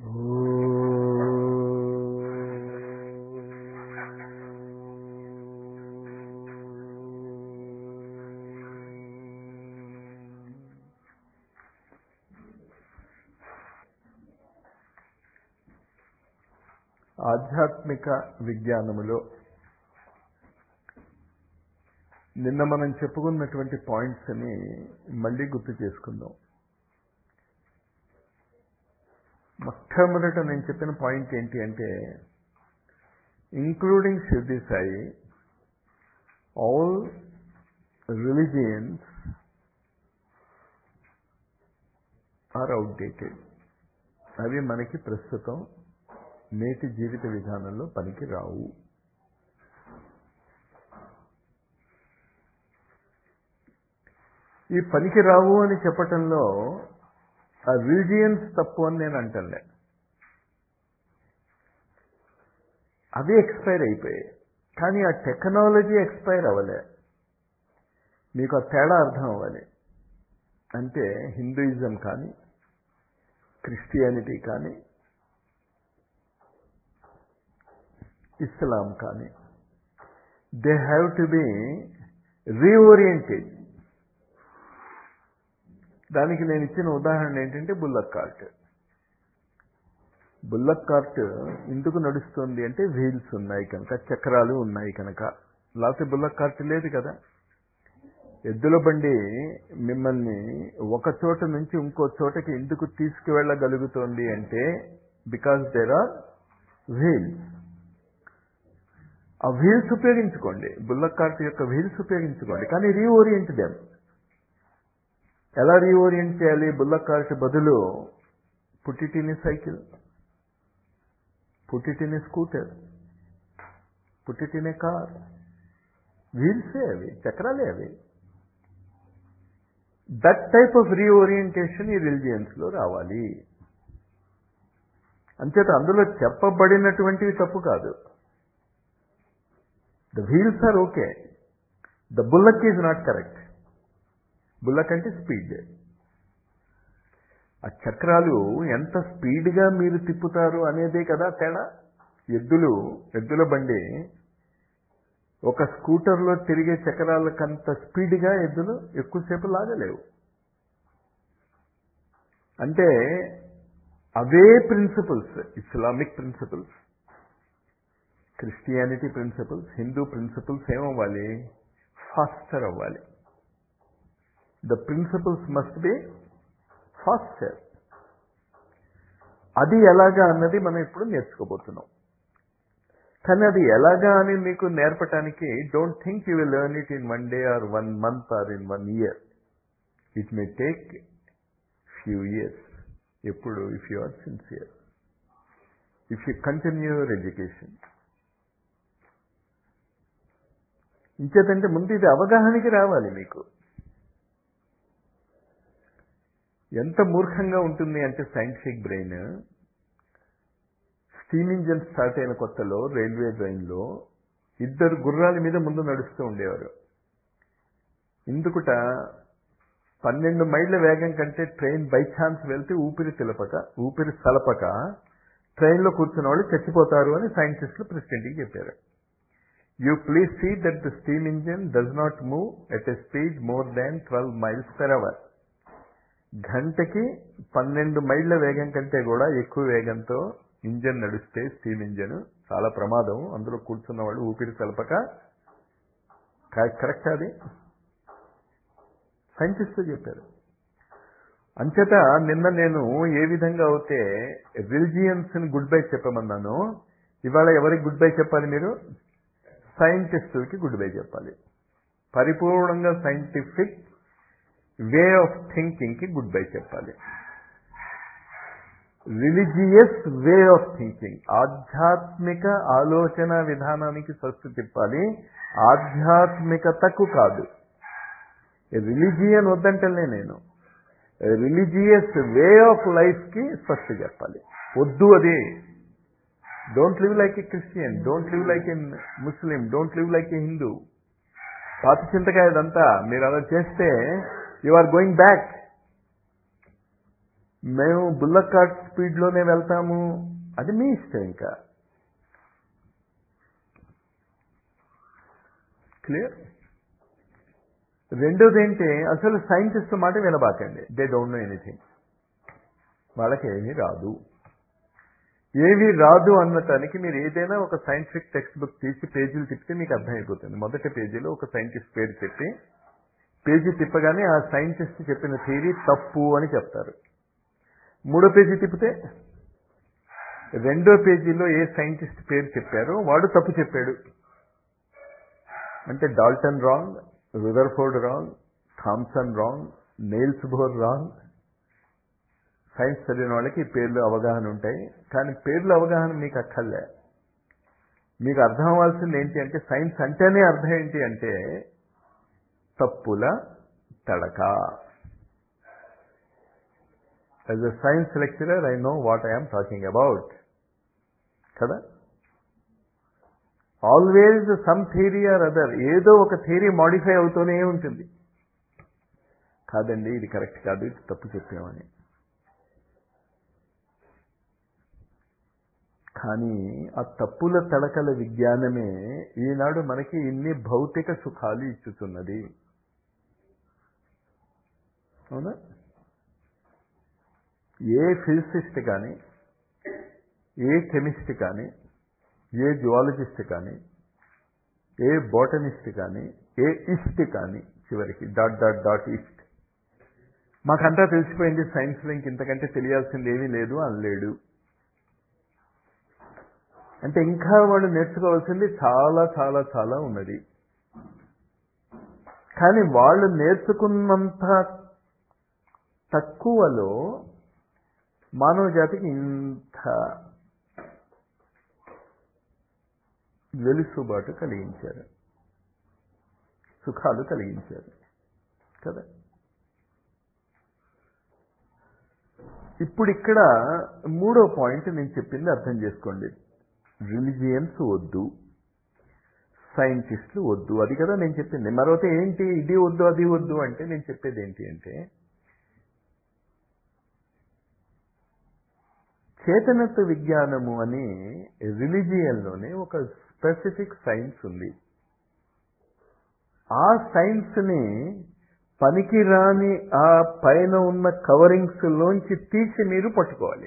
ఆధ్యాత్మిక విజ్ఞానములో నిన్న మనం చెప్పుకున్నటువంటి పాయింట్స్ని మళ్ళీ గుర్తు చేసుకుందాం మొట్టమొదట నేను చెప్పిన పాయింట్ ఏంటి అంటే including Siddhi Sai all religions are outdated అవి మనకి ప్రస్తుతం నేటి జీవిత విధానంలో పనికి రావు ఈ పనికి రావు అని చెప్పటంలో ఆ రిలీజియన్స్ తప్పు అని నేను అంటలే అవి ఎక్స్పైర్ అయిపోయాయి కానీ ఆ టెక్నాలజీ ఎక్స్పైర్ అవ్వలే మీకు ఆ తేడా అర్థం అవ్వాలి అంటే హిందూయిజం కానీ క్రిస్టియానిటీ కానీ ఇస్లాం కానీ they have to be reoriented దానికి నేను ఇచ్చిన ఉదాహరణ ఏంటంటే బుల్లక్ కార్ట్ బుల్లక్ కార్ట్ ఎందుకు నడుస్తుంది అంటే వీల్స్ ఉన్నాయి కనుక చక్రాలు ఉన్నాయి కనుక లేకపోతే బుల్లక్ కార్ట్ లేదు కదా ఎద్దుల బండి మిమ్మల్ని ఒక చోట నుంచి ఇంకో చోటకి ఎందుకు తీసుకువెళ్ళగలుగుతోంది అంటే బికాస్ దేర్ ఆర్ వీల్స్ ఆ వీల్స్ ఉపయోగించుకోండి బుల్లక్ కార్ట్ యొక్క వీల్స్ ఉపయోగించుకోండి కానీ రీఓరియంట్ దెమ్ ఎలా రీఓరియంట్ చేయాలి బుల్లక్ కార్ట్ బదులు పుట్టిటిని సైకిల్ పుట్టిటిని స్కూటర్ పుట్టిటిని కార్ వీల్సే అవి చక్రాలే అవి దట్ టైప్ ఆఫ్ రీఓరియంటేషన్ ఈ రిలిజియన్స్లో రావాలి అంచేత అందులో చెప్పబడినటువంటివి తప్పు కాదు the wheels are okay the bullock is not correct బుల్లక్ అంటే స్పీడ్ ఆ చక్రాలు ఎంత స్పీడ్గా మీరు తిప్పుతారు అనేదే కదా తేడా ఎద్దులు ఎద్దుల బండి ఒక స్కూటర్లో తిరిగే చక్రాలకంత స్పీడ్గా ఎద్దులు ఎక్కువసేపు లాగలేవు అంటే అవే principles Islamic principles Christianity principles Hindu principles ఏమవ్వాలి ఫాస్టర్ అవ్వాలి the principles must be faster అది ఎలాగా అన్నది మనం ఇప్పుడు నేర్చుకోబోతున్నాం కానీ అది ఎలాగా అని మీకు నేర్పటానికి don't think you will learn it in one day or one month or in one year it may take few years ఎప్పుడు if you are sincere if you continue your education ఇంచేతంటే ముందు ఇది అవగాహనకి రావాలి మీకు ఎంత మూర్ఖంగా ఉంటుంది అంటే scientific brain steam engine start అయిన కొత్తలో రైల్వే ట్రైన్లో ఇద్దరు గుర్రాల మీద ముందు నడుస్తూ ఉండేవారు ఇందుకుట పన్నెండు మైళ్ళ వేగం కంటే ట్రైన్ బై ఛాన్స్ వెళ్తే ఊపిరి తెలపక ఊపిరి సలపక ట్రైన్లో కూర్చున్న వాళ్ళు చచ్చిపోతారు అని సైంటిస్టులు ప్రెసిడెంట్కి చెప్పారు you please see that the steam engine does not move at a speed more than twelve miles per hour గంటకి పన్నెండు మైళ్ళ వేగం కంటే కూడా ఎక్కువ వేగంతో ఇంజన్ నడిస్తే స్టీమ్ ఇంజన్ చాలా ప్రమాదం అందులో కూర్చున్న వాళ్ళు ఊపిరి తెలపక కరెక్ట్ అది సైంటిస్టులు చెప్పారు అంచేత నిన్న నేను ఏ విధంగా అయితే రిలిజియన్స్ని గుడ్ బై చెప్పమన్నాను ఇవాళ ఎవరికి గుడ్ బై చెప్పాలి మీరు సైంటిస్టులకి గుడ్ బై చెప్పాలి పరిపూర్ణంగా సైంటిఫిక్ వే ఆఫ్ థింకింగ్కి గుడ్ బై చెప్పాలి రిలీజియస్ వే ఆఫ్ థింకింగ్ ఆధ్యాత్మిక ఆలోచన విధానానికి స్వస్తి తిప్పాలి ఆధ్యాత్మికతకు కాదు రిలీజియన్ వద్దంటలే నేను రిలీజియస్ వే ఆఫ్ లైఫ్కి స్వస్తి చెప్పాలి వద్దు అది don't live like a Christian don't live like a Muslim don't live like a Hindu పాత చింతకాయ ఇదంతా మీరు అలా చేస్తే యు ఆర్ గోయింగ్ బ్యాక్ మేము బుల్లక్ కార్ట్ స్పీడ్లోనే వెళ్తాము అది మీ ఇష్టం ఇంకా క్లియర్ రెండోది ఏంటి అసలు సైంటిస్ట్ మాట వినబాకండి దే డోంట్ నో ఎనీథింగ్ వాళ్ళకి ఏమీ రాదు ఏమీ రాదు అన్నటానికి మీరు ఏదైనా ఒక సైంటిఫిక్ టెక్స్ట్ బుక్ తీసి పేజీలు తిప్పితే మీకు అర్థమైపోతుంది మొదటి పేజీలో ఒక సైంటిస్ట్ పేరు చెప్పి పేజీ తిప్పగానే ఆ సైంటిస్ట్ చెప్పిన థియరీ తప్పు అని చెప్తారు మూడో పేజీ తిప్పితే రెండో పేజీలో ఏ సైంటిస్ట్ పేరు చెప్పారో వాడు తప్పు చెప్పాడు అంటే Dalton wrong Rutherford wrong Thomson wrong Niels Bohr wrong science చదివిన వాళ్ళకి ఈ పేర్లు అవగాహన ఉంటాయి కానీ పేర్లు అవగాహన మీకు అక్కర్లే మీకు అర్థం అవ్వాల్సింది ఏంటి అంటే సైన్స్ అంటేనే అర్థం ఏంటి అంటే తప్పుల తడక as a science lecturer I know what I'm talking about కదా always some theory or other ఏదో ఒక థియరీ మాడిఫై అవుతూనే ఉంటుంది కాదండి ఇది కరెక్ట్ కాదు ఇది తప్పు చెప్పామని కానీ ఆ తప్పుల తడకల విజ్ఞానమే ఈనాడు మనకి ఇన్ని భౌతిక సుఖాలు ఇచ్చుతున్నది అవునా ఏ ఫిజిసిస్ట్ కానీ ఏ కెమిస్ట్ కానీ ఏ జువాలజిస్ట్ కానీ ఏ బోటనిస్ట్ కానీ ఏ ఇస్ట్ కానీ చివరికి డాట్ డాట్ డాట్ ఇస్ట్ మాకంతా తెలిసిపోయింది సైన్స్లో ఇంక ఇంతకంటే తెలియాల్సింది ఏమీ లేదు అనలేడు అంటే ఇంకా వాళ్ళు నేర్చుకోవాల్సింది చాలా చాలా చాలా ఉన్నది కానీ వాళ్ళు నేర్చుకున్నంత తక్కువలో మానవ జాతికి ఇంత వెలుసుబాటు కలిగించారు సుఖాలు కలిగించారు కదా ఇప్పుడు ఇక్కడ మూడో పాయింట్ నేను చెప్పింది అర్థం చేసుకోండి రిలిజియన్స్ వద్దు సైంటిస్టులు వద్దు అది కదా నేను చెప్పింది మరొకటి ఏంటి ఇది వద్దు అది వద్దు అంటే నేను చెప్పేది ఏంటి అంటే చేతనత్వ విజ్ఞానము అని రిలిజియన్లోనే ఒక స్పెసిఫిక్ సైన్స్ ఉంది ఆ సైన్స్ని పనికిరాని ఆ పైన ఉన్న కవరింగ్స్ లోంచి తీసి మీరు పట్టుకోవాలి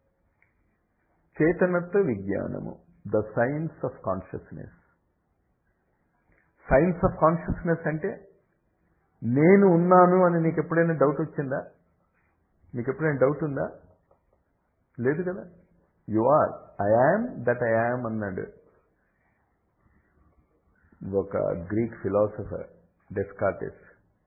చేతనత్వ విజ్ఞానము the science of consciousness science of consciousness అంటే నేను ఉన్నాను అని నీకు ఎప్పుడైనా డౌట్ వచ్చిందా నీకు ఎప్పుడైనా డౌట్ ఉందా లేదు కదా you are I am that I am అన్నాడు ఒక Greek philosopher Descartes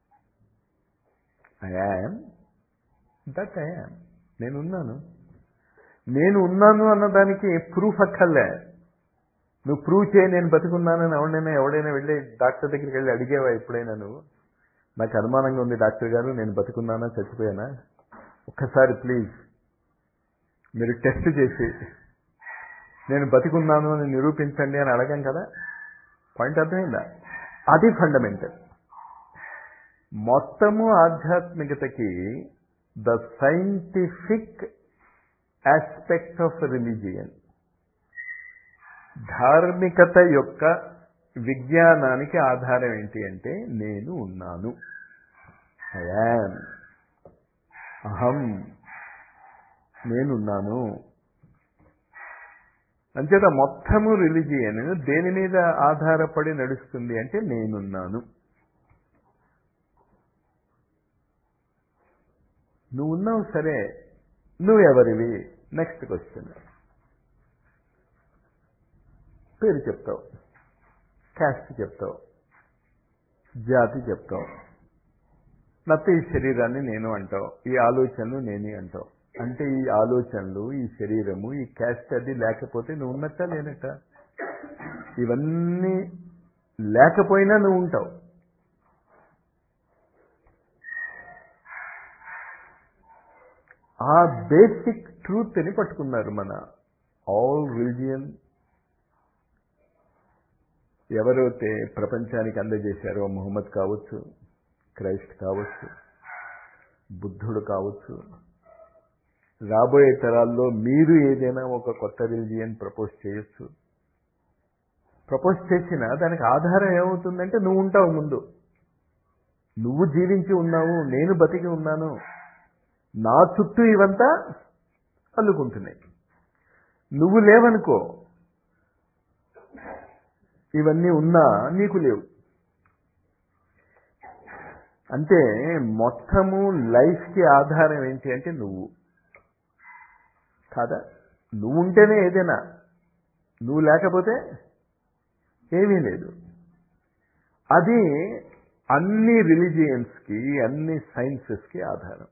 I am that I am నేనున్నాను నేను ఉన్నాను అన్నదానికి ప్రూఫ్ అక్కర్లే నువ్వు ప్రూవ్ చేయి నేను బతుకున్నానని ఎవడైనా ఎవడైనా వెళ్ళి డాక్టర్ దగ్గరికి వెళ్ళి అడిగేవా ఎప్పుడైనా నువ్వు నాకు అనుమానంగా ఉంది డాక్టర్ గారు నేను బతుకున్నానా చచ్చిపోయానా ఒక్కసారి ప్లీజ్ మీరు టెస్ట్ చేసి నేను బతికున్నాను అని నిరూపించండి అని అడగం కదా పాయింట్ అర్థమైందా అది ఫండమెంటల్ మొత్తము ఆధ్యాత్మికతకి the scientific aspect of religion ధార్మికత యొక్క విజ్ఞానానికి ఆధారం ఏంటి అంటే నేను ఉన్నాను ఐయామ్ అహం నేనున్నాను అంచేత మొత్తము రిలిజియన్ దేని మీద ఆధారపడి నడుస్తుంది అంటే నేనున్నాను నువ్వు ఉన్నావు సరే నువ్వెవరివి నెక్స్ట్ క్వశ్చన్ పేరు చెప్తావు క్యాస్ట్ చెప్తావు జాతి చెప్తావు లేకపోతే ఈ శరీరాన్ని నేను అంటావు ఈ ఆలోచనలు నేనే అంటావు అంటే ఈ ఆలోచనలు ఈ శరీరము ఈ క్యాస్ట్ అది లేకపోతే నువ్వు ఉన్నట్ట లేనట్ట ఇవన్నీ లేకపోయినా నువ్వు ఉంటావు ఆ బేసిక్ ట్రూత్ని పట్టుకున్నారు మన ఆల్ రిలిజియన్ ఎవరైతే ప్రపంచానికి అందజేశారో ముహమ్మద్ కావచ్చు క్రైస్ట్ కావచ్చు బుద్ధుడు కావచ్చు రాబోయే తరాల్లో మీరు ఏదైనా ఒక కొత్త రిలిజియన్ ప్రపోజ్ చేయొచ్చు ప్రపోజ్ చేసినా దానికి ఆధారం ఏమవుతుందంటే నువ్వు ఉంటావు ముందు నువ్వు జీవించి ఉన్నావు నేను బతికి ఉన్నాను నా చుట్టూ ఇవంతా అల్లుకుంటున్నాయి నువ్వు లేవనుకో ఇవన్నీ ఉన్నా నీకు లేవు అంటే మొత్తము లైఫ్కి ఆధారం ఏంటి అంటే నువ్వు కాదా నువ్వు ఉంటేనే ఏదైనా నువ్వు లేకపోతే ఏమీ లేదు అది అన్ని రిలీజియన్స్కి అన్ని సైన్సెస్కి ఆధారం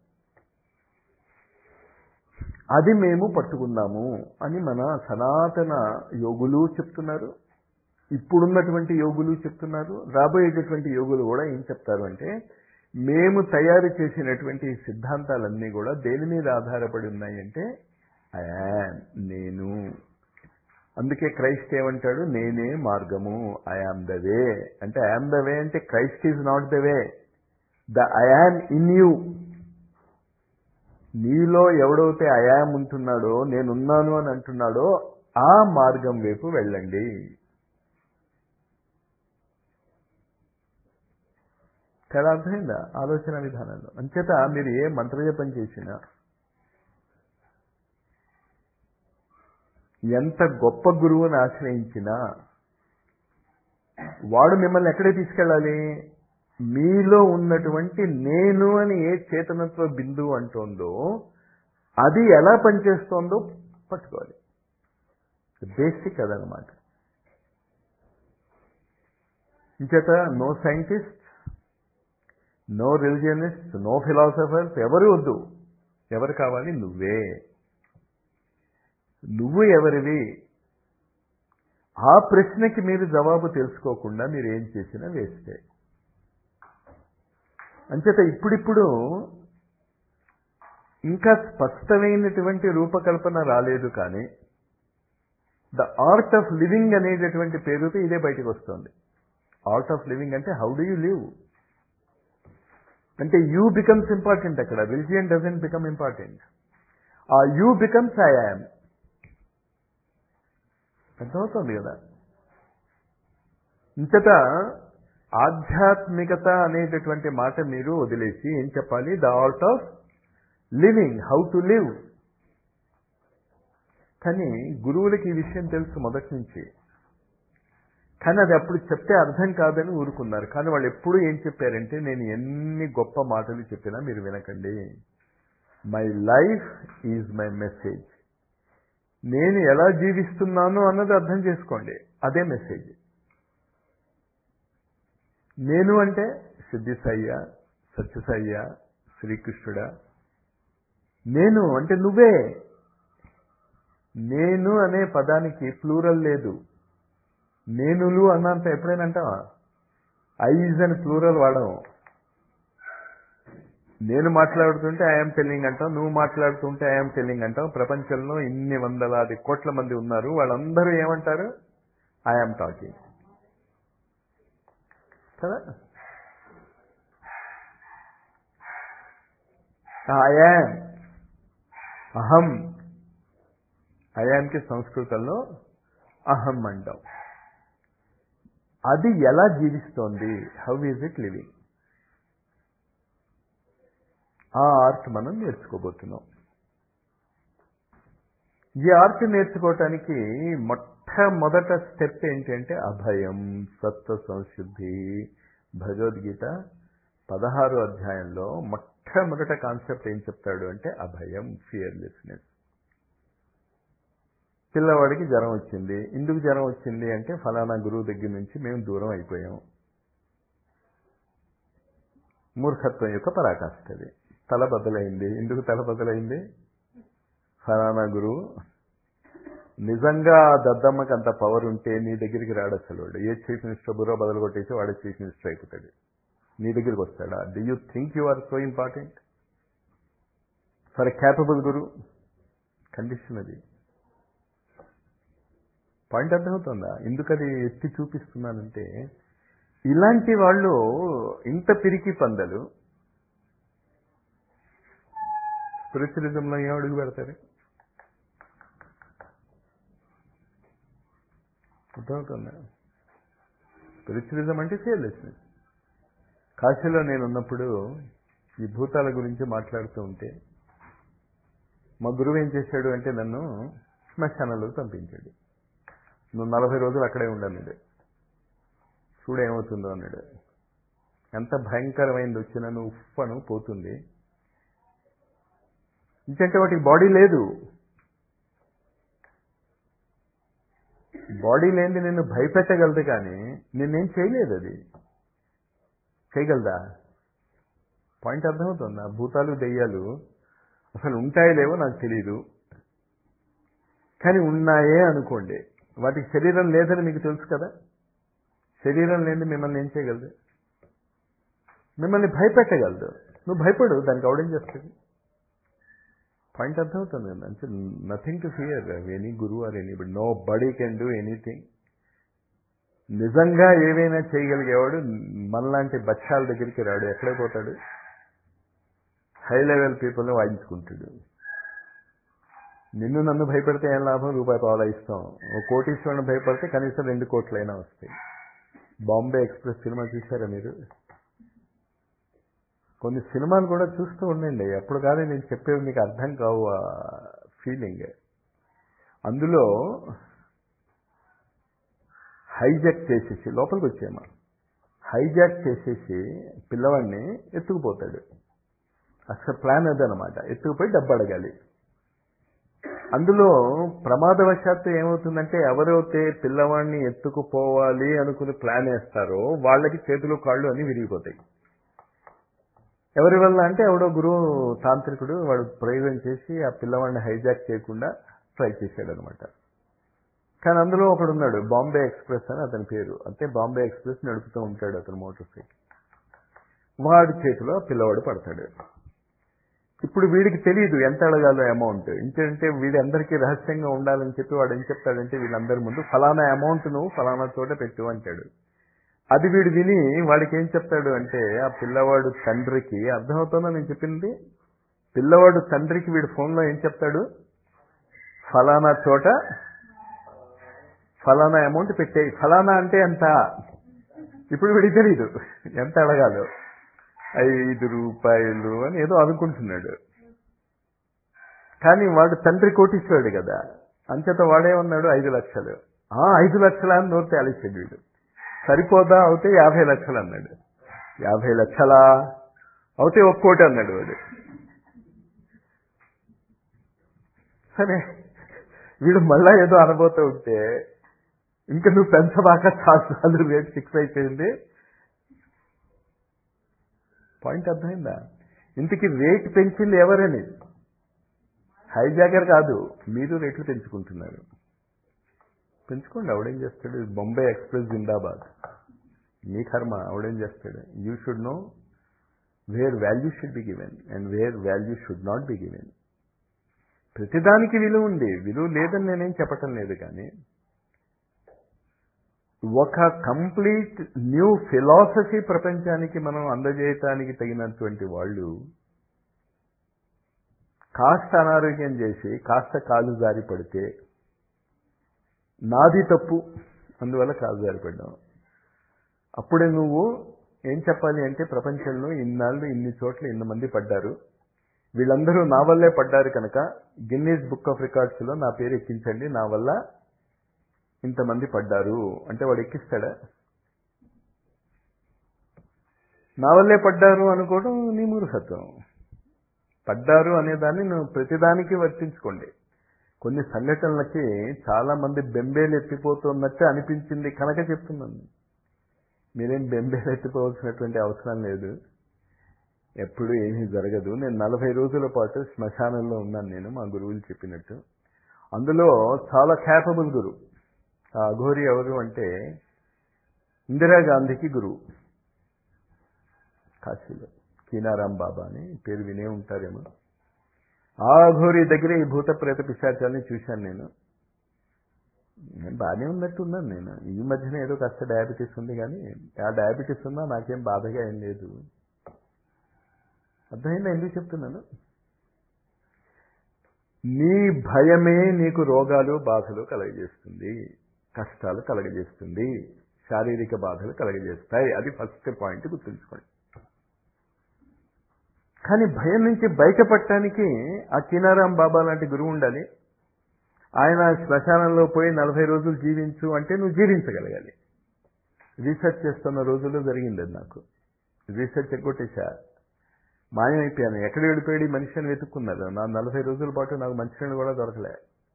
అది మేము పట్టుకున్నాము అని మన సనాతన యోగులు చెప్తున్నారు ఇప్పుడున్నటువంటి యోగులు చెప్తున్నారు రాబోయేటటువంటి యోగులు కూడా ఏం చెప్తారు అంటే మేము తయారు చేసినటువంటి ఈ సిద్ధాంతాలన్నీ కూడా దేని మీద ఆధారపడి ఉన్నాయంటే ఐయామ్ నేను అందుకే క్రైస్ట్ ఏమంటాడు నేనే మార్గము ఐఆమ్ ద వే అంటే ఐఆమ్ ద వే అంటే Christ is not the way the I am in you నీలో ఎవడైతే అయాం ఉంటున్నాడో నేనున్నాను అని అంటున్నాడో ఆ మార్గం వైపు వెళ్ళండి కదా అర్థమైందా ఆలోచన విధానంలో అంచేత మీరు ఏ మంత్రజపం చేసినా ఎంత గొప్ప గురువుని ఆశ్రయించినా వాడు మిమ్మల్ని ఎక్కడే తీసుకెళ్ళాలి మీలో ఉన్నటువంటి నేను అని ఏ చేతనత్వ బిందువు అంటోందో అది ఎలా పనిచేస్తోందో పట్టుకోవాలి బేసిక్ అదనమాట ఇంచేత no scientist no religionist no philosophers ఎవరు వద్దు ఎవరు కావాలి నువ్వే నువ్వు ఎవరివి ఆ ప్రశ్నకి మీరు జవాబు తెలుసుకోకుండా మీరు ఏం చేసినా వేస్తే అంచేత ఇప్పుడిప్పుడు ఇంకా స్పష్టమైనటువంటి రూపకల్పన రాలేదు కానీ ద ఆర్ట్ ఆఫ్ లివింగ్ అనేటటువంటి పేరుతో ఇదే బయటకు వస్తుంది ఆర్ట్ ఆఫ్ లివింగ్ అంటే హౌ డు యూ లివ్ అంటే యూ బికమ్స్ ఇంపార్టెంట్ అక్కడ రిలిజియన్ డజంట్ బికమ్ ఇంపార్టెంట్ ఆ యూ బికమ్స్ ఐ యామ్ అర్థమవుతుంది కదా ఇంతట ఆధ్యాత్మికత అనేటటువంటి మాట మీరు వదిలేసి ఏం చెప్పాలి the art of living how to live కానీ గురువులకి ఈ విషయం తెలుసు మొదటి నుంచి కానీ అది అప్పుడు చెప్తే అర్థం కాదని ఊరుకున్నారు కానీ వాళ్ళు ఎప్పుడు ఏం చెప్పారంటే నేను ఎన్ని గొప్ప మాటలు చెప్పినా మీరు వినకండి my life is my message నేను ఎలా జీవిస్తున్నాను అన్నది అర్థం చేసుకోండి అదే మెసేజ్ నేను అంటే సిద్ధిసయ్య సత్యసయ్య శ్రీకృష్ణుడా నేను అంటే నువ్వే నేను అనే పదానికి ప్లూరల్ లేదు నేనులు అన్నంత ఎప్పుడైనా అంటావా ఐజ్ అని ప్లూరల్ వాడము నేను మాట్లాడుతుంటే ఐఎమ్ టెల్లింగ్ అంటాం నువ్వు మాట్లాడుతుంటే ఐఎమ్ టెల్లింగ్ అంటాం ప్రపంచంలో ఇన్ని వందలాది కోట్ల మంది ఉన్నారు వాళ్ళందరూ ఏమంటారు ఐఎమ్ టాకింగ్ కదా ఐయామ్ అహం అయాన్కి సంస్కృతంలో అహం అంటాం అది ఎలా జీవిస్తోంది హౌ ఈజ్ ఇట్ లివింగ్ ఆ ఆర్ట్ మనం నేర్చుకోబోతున్నాం ఈ ఆర్ట్ నేర్చుకోవటానికి మొట్టమొదట స్టెప్ ఏంటంటే అభయం సత్వ సంశుద్ధి భగవద్గీత పదహారు అధ్యాయంలో మొట్టమొదట కాన్సెప్ట్ ఏం చెప్తాడు అంటే అభయం ఫియర్లెస్నెస్ పిల్లవాడికి జ్వరం వచ్చింది ఎందుకు జ్వరం వచ్చింది అంటే ఫలానా గురువు దగ్గర నుంచి మేము దూరం అయిపోయాం మూర్ఖత్వం యొక్క పరాకాష్ఠది తల బద్దలైంది ఎందుకు తల బద్దలైంది ఫలానా గురువు నిజంగా ఆ దద్దమ్మకి అంత పవర్ ఉంటే నీ దగ్గరికి రాడు అసలు వాడు ఏ చీఫ్ మినిస్టర్ బుర్ర బదులు కొట్టేసి వాడే చీఫ్ మినిస్టర్ అయిపోతాడు నీ దగ్గరికి వస్తాడా do you think you are so important for a capable guru condition అది పాయింట్ అర్థమవుతుందా ఎందుకు అది ఎత్తి చూపిస్తున్నానంటే ఇలాంటి వాళ్ళు ఇంత పిరికి పందలు స్పిరిచువలిజంలో ఏం అడుగు పెడతారు అర్థమవుతుందా స్పిరిచువలిజం అంటే ఫియర్లెస్నెస్ కాశీలో నేను ఉన్నప్పుడు ఈ భూతాల గురించి మాట్లాడుతూ ఉంటే మా గురువు ఏం చేశాడు అంటే నన్ను శ్మశానంలో పంపించాడు నువ్వు నలభై రోజులు అక్కడే ఉండన్నాడు చూడు ఏమవుతుందో అన్నాడు ఎంత భయంకరమైంది వచ్చినా నువ్వు ఉప్పను పోతుంది ఇంకంటే వాటికి బాడీ లేదు బాడీ లేనిది నిన్ను భయపెట్టగలదు కానీ నిన్నేం చేయలేదు అది చేయగలదా పాయింట్ అర్థమవుతుందా భూతాలు దెయ్యాలు అసలు ఉంటాయో లేవో నాకు తెలియదు కానీ ఉన్నాయే అనుకోండి వాటికి శరీరం లేదని మీకు తెలుసు కదా శరీరం లేని మిమ్మల్ని ఏం చేయగలదు మిమ్మల్ని భయపెట్టగలదు నువ్వు భయపడు దానికి అవడం చేస్తుంది పాయింట్ అర్థమవుతుంది కదా అంటే నథింగ్ టు ఫియర్ ఎనీ గురువు or any but nobody can do anything నిజంగా ఏవైనా చేయగలిగేవాడు మనలాంటి బచ్చాల దగ్గరికి రాడు ఎక్కడే పోతాడు హై లెవెల్ పీపుల్ని వాయించుకుంటాడు నిన్ను నన్ను భయపెడితే ఏం లాభం రూపాయి పావులా ఇస్తాం ఓ కోటీశ్వరుని భయపడితే కనీసం రెండు కోట్లైనా వస్తాయి బాంబే ఎక్స్ప్రెస్ సినిమా చూసారా మీరు కొన్ని సినిమాలు కూడా చూస్తూ ఉండండి ఎప్పుడు కానీ నేను చెప్పేవి మీకు అర్థం కావు ఆ ఫీలింగ్ అందులో హైజాక్ చేసేసి లోపలికి వచ్చేమా హైజాక్ చేసేసి పిల్లవాడిని ఎత్తుకుపోతాడు అసలు ప్లాన్ అదనమాట ఎత్తుకుపోయి డబ్బు అడగాలి అందులో ప్రమాదవశాత్తు ఏమవుతుందంటే ఎవరైతే పిల్లవాడిని ఎత్తుకుపోవాలి అనుకుని ప్లాన్ వేస్తారో వాళ్ళకి చేతులు కాళ్ళు అని విరిగిపోతాయి ఎవరి వల్ల అంటే ఎవడో గురువు తాంత్రికుడు వాడు ప్రయోగం చేసి ఆ పిల్లవాడిని హైజాక్ చేయకుండా ట్రై చేశాడు అనమాట కానీ అందులో ఒకడు ఉన్నాడు బాంబే ఎక్స్ప్రెస్ అని అతని పేరు అంటే బాంబే ఎక్స్ప్రెస్ నడుపుతూ ఉంటాడు అతను మోటార్ సైకిల్ వాడి చేతిలో పిల్లవాడు పడతాడు ఇప్పుడు వీడికి తెలియదు ఎంత అడగాలో అమౌంట్ ఇంకేంటే వీడి అందరికీ రహస్యంగా ఉండాలని చెప్పి వాడు ఏం చెప్తాడంటే వీళ్ళందరి ముందు ఫలానా అమౌంట్ నువ్వు ఫలానా చోట పెట్టు అంటాడు అది వీడు విని వాడికి ఏం చెప్తాడు అంటే ఆ పిల్లవాడు తండ్రికి అర్థమవుతుందో నేను చెప్పింది పిల్లవాడు తండ్రికి వీడు ఫోన్లో ఏం చెప్తాడు ఫలానా చోట ఫలానా అమౌంట్ పెట్టేయి ఫలానా అంటే ఎంత ఇప్పుడు వీడికి తెలియదు ఎంత అడగాలో ఐదు రూపాయలు అని ఏదో అనుకుంటున్నాడు కానీ వాడు తండ్రి కోటీశ్వరుడు కదా అంచేత వాడే ఉన్నాడు ఐదు లక్షలు ఆ ఐదు లక్షల అని నోరితే అలిచాడు వీడు సరిపోదా అవుతే యాభై లక్షలు అన్నాడు యాభై లక్షలా అవుతే ఒక్కోటి అన్నాడు వాడు సరే వీడు మళ్ళా ఏదో అనబోతూ ఉంటే ఇంకా నువ్వు పెంచబాక చాలు రేట్ ఫిక్స్ అయిపోయింది పాయింట్ అర్థమైందా ఇంతకీ రేట్ పెంచింది ఎవరని హైజాగర్ కాదు మీరు రేట్లు పెంచుకుంటున్నారు పెంచుకోండి ఆవిడేం చేస్తాడు బొంబే ఎక్స్ప్రెస్ జిందాబాద్ మీ కర్మ ఆవిడేం చేస్తాడు you should know where value should be given and where value should not be given ప్రతిదానికి విలువ ఉంది విలువ లేదని నేనేం చెప్పటం లేదు కానీ ఒక కంప్లీట్ న్యూ ఫిలాసఫీ ప్రపంచానికి మనం అందజేయటానికి తగినటువంటి వాళ్ళు కాస్త అనారోగ్యం చేసి కాస్త కాలు జారి పడితే నాది తప్పు అందువల్ల కాలు జారి పడ్డాం అప్పుడే నువ్వు ఏం చెప్పాలి అంటే ప్రపంచంలో ఇన్నాళ్ళు ఇన్ని చోట్ల ఇన్ని మంది పడ్డారు వీళ్ళందరూ నా వల్లే పడ్డారు కనుక గిన్నీస్ బుక్ ఆఫ్ రికార్డ్స్లో నా పేరు ఎక్కించండి నా వల్ల ఇంతమంది పడ్డారు అంటే వాడు ఎక్కిస్తాడా నా వల్లే పడ్డారు అనుకోవడం నీ మూర్ఖత్వం పడ్డారు అనేదాన్ని నువ్వు ప్రతిదానికి వర్తించుకోండి కొన్ని సంఘటనలకి చాలా మంది బెంబేలు ఎత్తిపోతున్నట్టు అనిపించింది కనుక చెప్తున్నాను మీరేం బెంబేలు ఎత్తిపోవాల్సినటువంటి అవసరం లేదు ఎప్పుడు ఏమీ జరగదు నేను నలభై రోజుల పాటు శ్మశానంలో ఉన్నాను నేను మా గురువులు చెప్పినట్టు అందులో చాలా క్యాపబుల్ గురువు ఆ అఘోరి ఎవరు అంటే ఇందిరాగాంధీకి గురువు కాశీలో కీనారాం బాబా అని పేరు వినే ఉంటారేమో ఆ అఘోరి దగ్గర ఈ భూత ప్రేత పిశాచాలని చూశాను నేను నేను బాగానే ఉన్నట్టు ఉన్నాను నేను ఈ మధ్యన ఏదో కాస్త డయాబెటీస్ ఉంది కానీ ఆ డయాబెటీస్ ఉన్నా నాకేం బాధగా ఏం లేదు అర్థమైందా ఎందుకు చెప్తున్నాను నీ భయమే నీకు రోగాలు బాధలు కలగజేస్తుంది కష్టాలు కలగజేస్తుంది శారీరక బాధలు కలగజేస్తాయి అది ఫస్ట్ పాయింట్ గుర్తుంచుకోండి కానీ భయం నుంచి బయటపడటానికి ఆ కినారాం బాబా లాంటి గురువు ఉండాలి ఆయన శ్మశానంలో పోయి నలభై రోజులు జీవించు అంటే నువ్వు జీవించగలగాలి రీసెర్చ్ చేస్తున్న రోజుల్లో జరిగింది అది నాకు రీసెర్చ్ ఎగ్గొట్టేశా మాయమైపోయాను ఎక్కడ వెళ్ళిపోయాడు ఈ మనిషి అని వెతుక్కున్నారు నా నలభై రోజుల పాటు నాకు మంచినీళ్ళు కూడా దొరకలే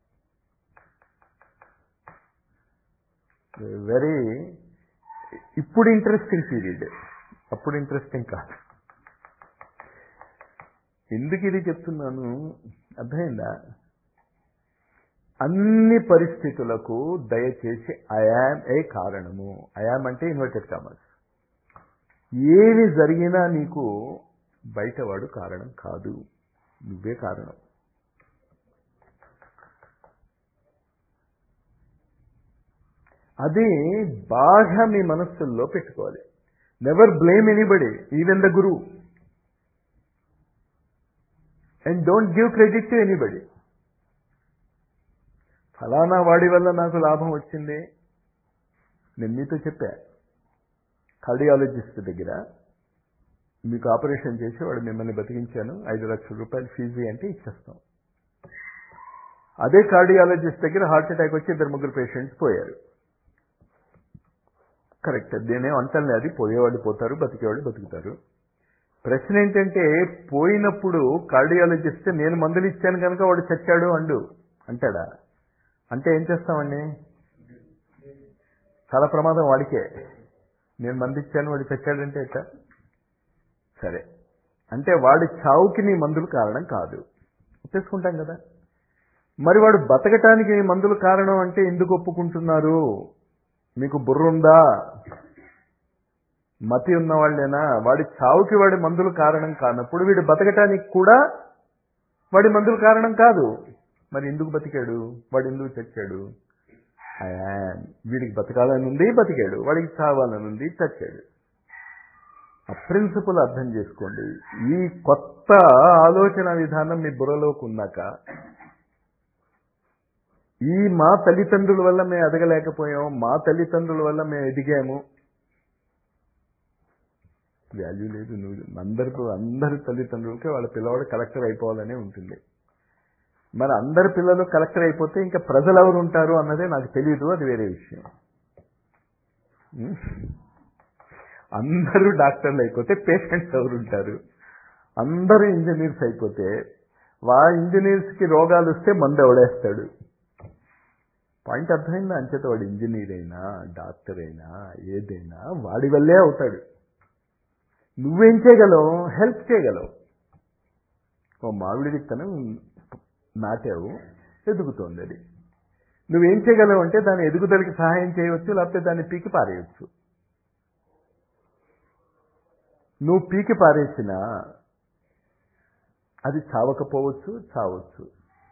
వెరీ ఇప్పుడు ఇంట్రెస్టింగ్ పీరియడ్ అప్పుడు ఇంట్రెస్టింగ్ కాదు ఎందుకు ఇది చెప్తున్నాను అర్థమైందా అన్ని పరిస్థితులకు దయచేసి ఐఆమ్ ఏ కారణము ఐఆమ్ అంటే ఇన్వర్టెడ్ కామర్స్ ఏమి జరిగినా నీకు బయటవాడు కారణం కాదు నువ్వే కారణం అది బాగా మీ మనస్సుల్లో పెట్టుకోవాలి never blame anybody even the guru and don't give credit to anybody ఫలానా వాడి వల్ల నాకు లాభం వచ్చింది నేను మీతో చెప్పా కార్డియాలజిస్ట్ దగ్గర మీకు ఆపరేషన్ చేసి వాడు మిమ్మల్ని బతికించాను ఐదు లక్షల రూపాయలు ఫీజు అంటే ఇచ్చేస్తాం అదే కార్డియాలజిస్ట్ దగ్గర హార్ట్ అటాక్ వచ్చి ఇద్దరు ముగ్గురు పేషెంట్స్ పోయారు కరెక్ట్ నేనే అంటాను అది పోయేవాళ్ళు పోతారు బతికేవాళ్ళు బతుకుతారు ప్రశ్న ఏంటంటే పోయినప్పుడు కార్డియాలజిస్ట్ నేను మందులు ఇచ్చాను కనుక వాడు చచ్చాడు అండు అంటాడా అంటే ఏం చేస్తామండి చాలా ప్రమాదం వాడికే నేను మందు ఇచ్చాను వాడు చచ్చాడంటే ఎట్ట సరే అంటే వాడి చావుకి నీ మందులు కారణం కాదు ఒప్పేసుకుంటాం కదా మరి వాడు బతకటానికి నీ మందులు కారణం అంటే ఎందుకు ఒప్పుకుంటున్నారు మీకు బుర్ర ఉందా మతి ఉన్నవాళ్ళేనా వాడి చావుకి వాడి మందులు కారణం కానప్పుడు వీడు బతకటానికి కూడా వాడి మందులు కారణం కాదు మరి ఎందుకు బతికాడు వాడు ఎందుకు చచ్చాడు అయాన్ వీడికి బతకాలని ఉంది బతికాడు వాడికి చావాలని ఉంది చచ్చాడు ఆ ప్రిన్సిపల్ అర్థం చేసుకోండి ఈ కొత్త ఆలోచన విధానం మీ బుర్రలోకి ఉన్నాక ఈ మా తల్లిదండ్రుల వల్ల మేము ఎదగలేకపోయాం మా తల్లిదండ్రుల వల్ల మేము ఎదిగాము వాల్యూ లేదు నువ్వు అందరికీ అందరి తల్లిదండ్రులకి వాళ్ళ పిల్లవాడు కలెక్టర్ అయిపోవాలనే ఉంటుంది మరి అందరి పిల్లలు కలెక్టర్ అయిపోతే ఇంకా ప్రజలు ఎవరు ఉంటారు అన్నదే నాకు తెలియదు అది వేరే విషయం అందరూ డాక్టర్లు అయిపోతే పేషెంట్స్ ఎవరు ఉంటారు అందరూ ఇంజనీర్స్ అయిపోతే వా ఇంజనీర్స్కి రోగాలు వస్తే మందు ఎవడేస్తాడు పాయింట్ అర్థమైందా అంచేత వాడు ఇంజనీర్ అయినా డాక్టర్ అయినా ఏదైనా వాడి వల్లే అవుతాడు నువ్వేం చేయగలవు హెల్ప్ చేయగలవు ఓ మామిడి విత్తనం నాటావు ఎదుగుతోంది అది నువ్వేం చేయగలవు అంటే దాని ఎదుగుదలకి సహాయం చేయవచ్చు లేకపోతే దాన్ని పీకి పారేయచ్చు నువ్వు పీకి పారేసినా అది చావకపోవచ్చు చావచ్చు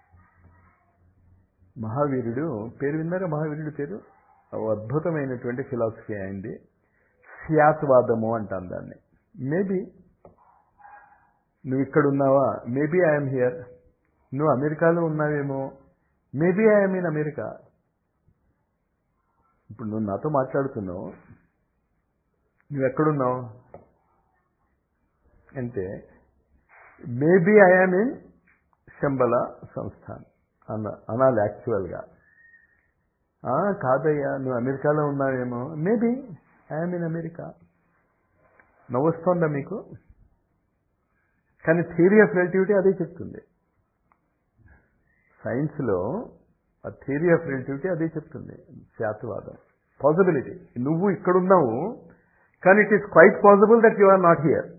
మహావీరుడు పేరు విన్నారా మహావీరుడు పేరు అద్భుతమైనటువంటి ఫిలాసఫీ అయింది స్యాత్వాదము అంటాం దాన్ని మేబీ నువ్వు ఇక్కడ ఉన్నావా మేబీ ఐఎమ్ హియర్ నువ్వు అమెరికాలో ఉన్నావేమో మేబీ ఐఎమ్ ఇన్ అమెరికా ఇప్పుడు నువ్వు నాతో మాట్లాడుతున్నావు నువ్వు ఎక్కడున్నావు అంటే maybe I'm in Shambala Sansthan అన్న అనాలి యాక్చువల్గా కాదయ్యా నువ్వు అమెరికాలో ఉన్నావేమో మేబీ ఐఎమ్ ఇన్ అమెరికా నవ్వొస్తోందా మీకు కానీ థియరీ ఆఫ్ రిలేటివిటీ అదే చెప్తుంది సైన్స్లో ఆ థియరీ ఆఫ్ రిలేటివిటీ అదే చెప్తుంది శాతవాదం పాసిబిలిటీ నువ్వు ఇక్కడున్నావు కానీ it is quite possible that you are not here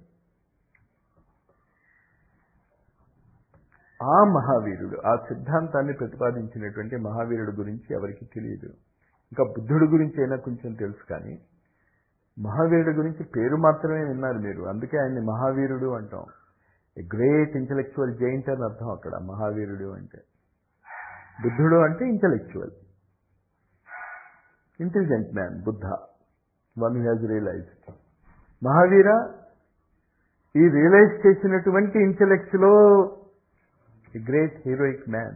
ఆ మహావీరుడు ఆ సిద్ధాంతాన్ని ప్రతిపాదించినటువంటి మహావీరుడు గురించి ఎవరికి తెలియదు ఇంకా బుద్ధుడు గురించి అయినా కొంచెం తెలుసు కానీ మహావీరుడు గురించి పేరు మాత్రమే విన్నారు మీరు అందుకే ఆయన్ని మహావీరుడు అంటాం ఏ గ్రేట్ ఇంటలెక్చువల్ జైంట్ అని అర్థం అక్కడ మహావీరుడు అంటే బుద్ధుడు అంటే intellectual intelligent man Buddha one who has realized Mahavira ఈ రియలైజ్ చేసినటువంటి ఇంటెలెక్ట్లో ఎ గ్రేట్ హీరోయిక్ మ్యాన్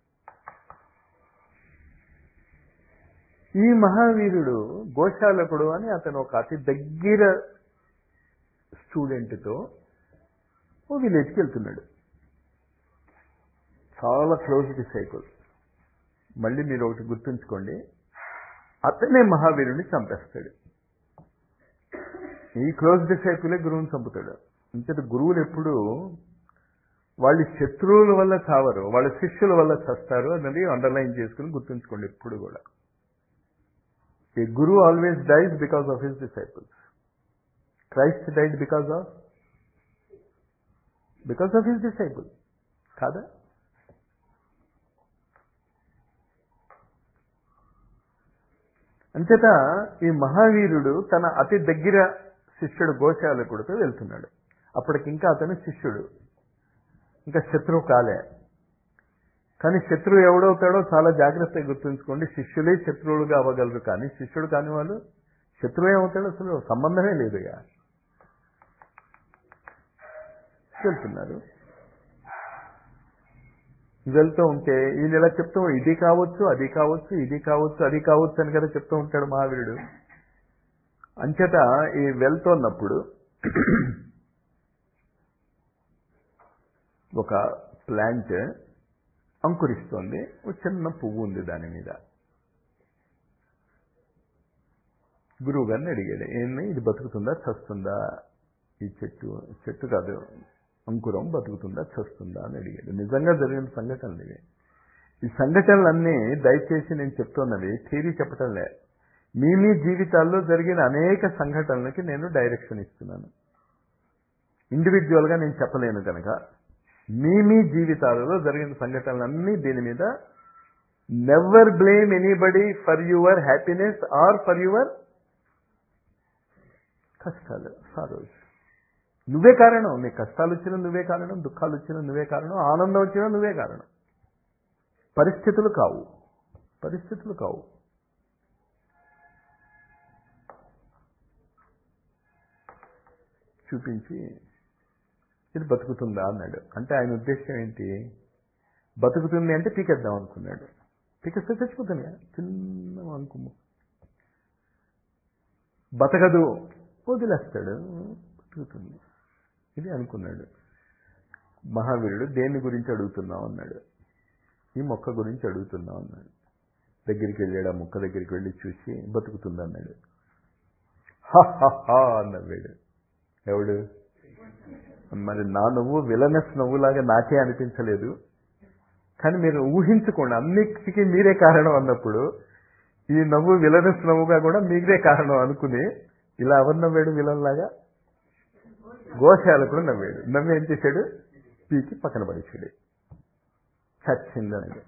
ఈ మహావీరుడు గోశాలకుడు అని అతను ఒక అతి దగ్గర స్టూడెంట్తో ఓ విలేజ్కి వెళ్తున్నాడు చాలా క్లోజ్ డిసైపుల్ మళ్ళీ మీరు ఒకటి గుర్తుంచుకోండి అతనే మహావీరుడిని చంపేస్తాడు ఈ క్లోజ్ డిసైపులే గురువుని చంపుతాడు అంచేత గురువులు ఎప్పుడు వాళ్ళ శత్రువుల వల్ల చావరు వాళ్ళ శిష్యుల వల్ల చస్తారు అన్నది అండర్లైన్ చేసుకుని గుర్తుంచుకోండి ఎప్పుడు కూడా ఏ guru always dies because of his disciples Christ died because of because of his disciple కాదా అంచేత ఈ మహావీరుడు తన అతి దగ్గర శిష్యుడు గోశాలకుడితో వెళ్తున్నాడు అప్పటికి ఇంకా అతను శిష్యుడు ఇంకా శత్రువు కాలే కానీ శత్రువు ఎవడవుతాడో చాలా జాగ్రత్తగా గుర్తుంచుకోండి శిష్యులే శత్రువులుగా అవ్వగలరు కానీ శిష్యుడు కాని వాళ్ళు శత్రువు ఏమవుతాడు అసలు సంబంధమే లేదు ఇక వెళ్తున్నారు వెళ్తూ ఉంటే ఈయన ఇలా చెప్తూ ఇది కావచ్చు అది కావచ్చు ఇది కావచ్చు అది కావచ్చు అని కదా చెప్తూ ఉంటాడు మహావీరుడు అంచేత ఈ వెళ్తున్నప్పుడు ఒక ప్లాంట్ అంకురిస్తోంది ఒక చిన్న పువ్వు ఉంది దాని మీద గురువు గారిని అడిగాడు ఏంది ఇది బతుకుతుందా చస్తుందా ఈ చెట్టు చెట్టు కాదు అంకురం బతుకుతుందా చస్తుందా అని అడిగాడు నిజంగా జరిగిన సంఘటనలు ఇవి ఈ సంఘటనలన్నీ దయచేసి నేను చెప్తున్నది థీరీ చెప్పటం లే మీ మీ జీవితాల్లో జరిగిన అనేక సంఘటనలకి నేను డైరెక్షన్ ఇస్తున్నాను ఇండివిజువల్గా నేను చెప్పలేను కనుక మీ మీ జీవితాలలో జరిగిన సంఘటనలన్నీ దీని మీద never blame anybody for your happiness or for your కష్టాలు సారోస్ నువ్వే కారణం నీ కష్టాలు వచ్చినా నువ్వే కారణం దుఃఖాలు వచ్చినా నువ్వే కారణం ఆనందం వచ్చినా నువ్వే కారణం పరిస్థితులు కావు పరిస్థితులు కావు చూపించి ఇది బతుకుతుందా అన్నాడు అంటే ఆయన ఉద్దేశం ఏంటి బతుకుతుంది అంటే పీకేద్దాం అనుకున్నాడు పీకేస్తే చచ్చిపోతుంది చిన్న అనుకుము బతకదు వదిలేస్తాడు బతుకుతుంది ఇది అనుకున్నాడు మహావీరుడు దేని గురించి అడుగుతున్నావు అన్నాడు ఈ మొక్క గురించి అడుగుతున్నావు అన్నాడు దగ్గరికి వెళ్ళాడు ఆ మొక్క దగ్గరికి వెళ్ళి చూసి బతుకుతుంది అన్నాడు హా నవ్వాడు ఎవడు మరి నా నవ్వు విలనెస్ నవ్వులాగా నాకే అనిపించలేదు కానీ మీరు ఊహించుకోండి అన్నిటికీ మీరే కారణం అన్నప్పుడు ఈ నవ్వు విలనెస్ నవ్వుగా కూడా మీరే కారణం అనుకుని ఇలా ఎవరు నవ్వాడు విలన్ లాగా గోశాల కూడా నవ్వాడు నవ్వి ఏం చేశాడు పీకి పక్కన పడేసాడు చచ్చిందని